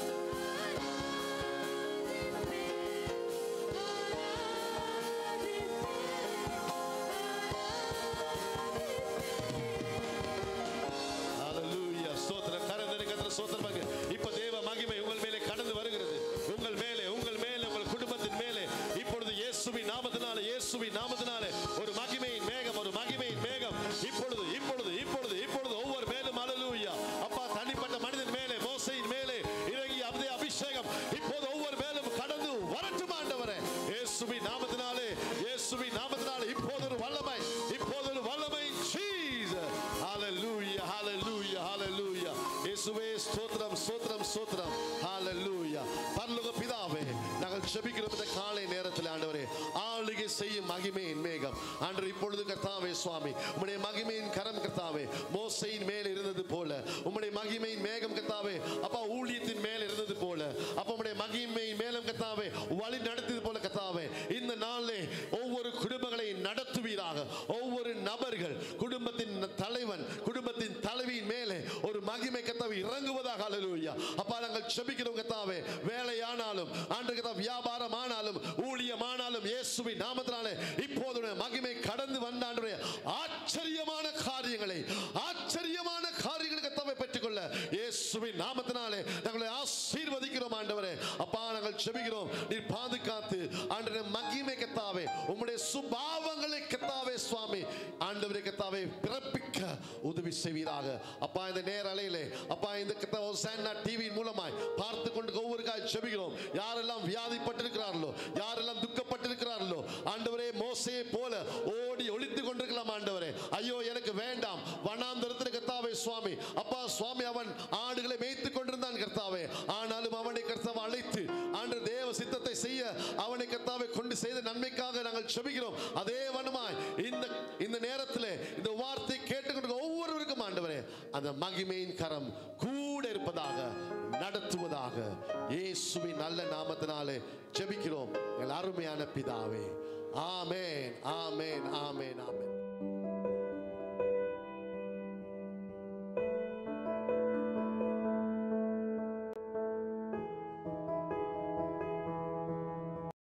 ஹalleluya ஸ்தோத்திரம் கரந்தனை கத்திர ஸ்தோத்திரம் பண்ணுங்க இப்ப தேவ மகிமை உங்கள் மேலே கடந்து வருகிறது உங்கள் மேலே உங்கள் மேலே உங்கள் குடும்பத்தின் மேலே இப்பொழுது இயேசுவின் நாமத்தினாலே இயேசுவின் நாமத்தினாலே ஒரு மகிமையின் மேகம் ஒரு மகிமையின் மேகம் இப்பொழுது இப்பொழுது இப்பொழுது இப்பொழுது ஒவ்வொரு மேலும் ஹalleluya அப்பா தனிப்பட்ட மனிதன் மேலே மோசையின் மேலே இறங்கி அதே அபிஷேகம் இப்போது ஒவ்வொரு மேலும் கடந்து வரட்டும் ஆண்டவரே இயேசுவின் நாமத்தினாலே இயேசுவின் நாமத்தினாலே இப்போது ஒரு வல்லமை இப்போது ஒரு வல்லமை ஜீசஸ் ஹalleluya ஹalleluya ஹalleluya இயேசுவே ஸ்தோத்திரம் ஸ்தோத்திரம் ஸ்தோத்திரம் ஹalleluya பரலோக பிதாவே நாங்கள் ஜெபிக்கிறோம் இந்த காலை நேரத்தில் ஆண்டவரே ஆளுகை செய்யும் மகிமையின் மேகம் ஆண்டவர் இப்பொழுது கர்த்தாவே சுவாமி உம்முடைய மகிமையின் கரம் கர்த்தாவே மோசையின் மேல் இருந்தது போல உம்முடைய மகிமையின் மேகம் கர்த்தாவே அப்பா ஊழியத்தின் மேல் இருந்தது போல அப்பா உம்முடைய மகிமையின் மேலும் கர்த்தாவே வழி நடத்தியது போல கர்த்தாவே இந்த நாளிலே ஒவ்வொரு குடும்பங்களை நடத்துவீராக ஒவ்வொரு நபர்கள் குடும்பத்தின் தலைவன் குடும்பத்தின் தலைவியின் மேலே ஒரு மகிமை கத்தாவை இறங்குவதாக அல்லேலூயா அப்பா நாங்கள் செபிக்கிறோம் கத்தாவே வேலையானாலும் ஆண்டு கத்தா வியாபாரம் ஆனாலும் ஊழியமானாலும் இயேசுவின் நாமத்தினாலே இப்போது உம்முடைய மகிமை கடந்து வந்தாண்டுடைய ஆச்சரியமான காரியங்களை ஆச்சரியமான காரியங்களை கத்தாவை பெற்றுக்கொள்ள இயேசுவின் நாமத்தினாலே நாங்களை ஆசீர்வதிக்கிறோம் ஆண்டவரே அப்பா நாங்கள் செபிக்கிறோம் நீர் பாதுகாத்து ஆண்டவரே மகிமை கத்தாவே உம்முடைய சுபாவங்களை கத்தாவே சுவாமி ஆண்டவரே கத்தாவே பிறப்பிக்க உதவி செய்வீராக அப்பா இந்த நேர அலையிலே அப்பா இந்த கத்தா ஓசானா டிவியின் மூலமாய் பார்த்து கொண்டு ஒவ்வொருக்காய் செபிக்கிறோம் யாரெல்லாம் வியாதிப்பட்டிருக்கிறார்களோ யாரெல்லாம் துக்கப்பட்டிருக்கிறார்களோ ஆண்டவரே மோசையை போல ஓடி ஒளித்து கொண்டிருக்கலாம் ஆண்டவரே ஐயோ எனக்கு வேண்டாம் வனாந்தரத்தில் கத்தாவே சுவாமி அப்பா சுவாமி அவன் ஆடுகளை மேய்த்து கொண்டு கர்த்தாவே ஆனாலும் அவனை கர்த்தாவை அழைத்து ஆண்டு தேவ சித்தத்தை செய்ய அவனை கர்த்தாவை கொண்டு செய்த நன்மைக்காக நாங்கள் செபிக்கிறோம் அதே வண்ணமாய் இந்த இந்த நேரத்தில் இந்த வார்த்தை கேட்டுக்கொண்டு ஒவ்வொருவருக்கும் ஆண்டவரே அந்த மகிமையின் கரம் கூட இருப்பதாக நடத்துவதாக இயேசுவின் நல்ல நாமத்தினாலே ஜெபிக்கிறோம் எங்கள் அருமையான பிதாவே ஆமென் ஆமென் ஆமென் ஆமென்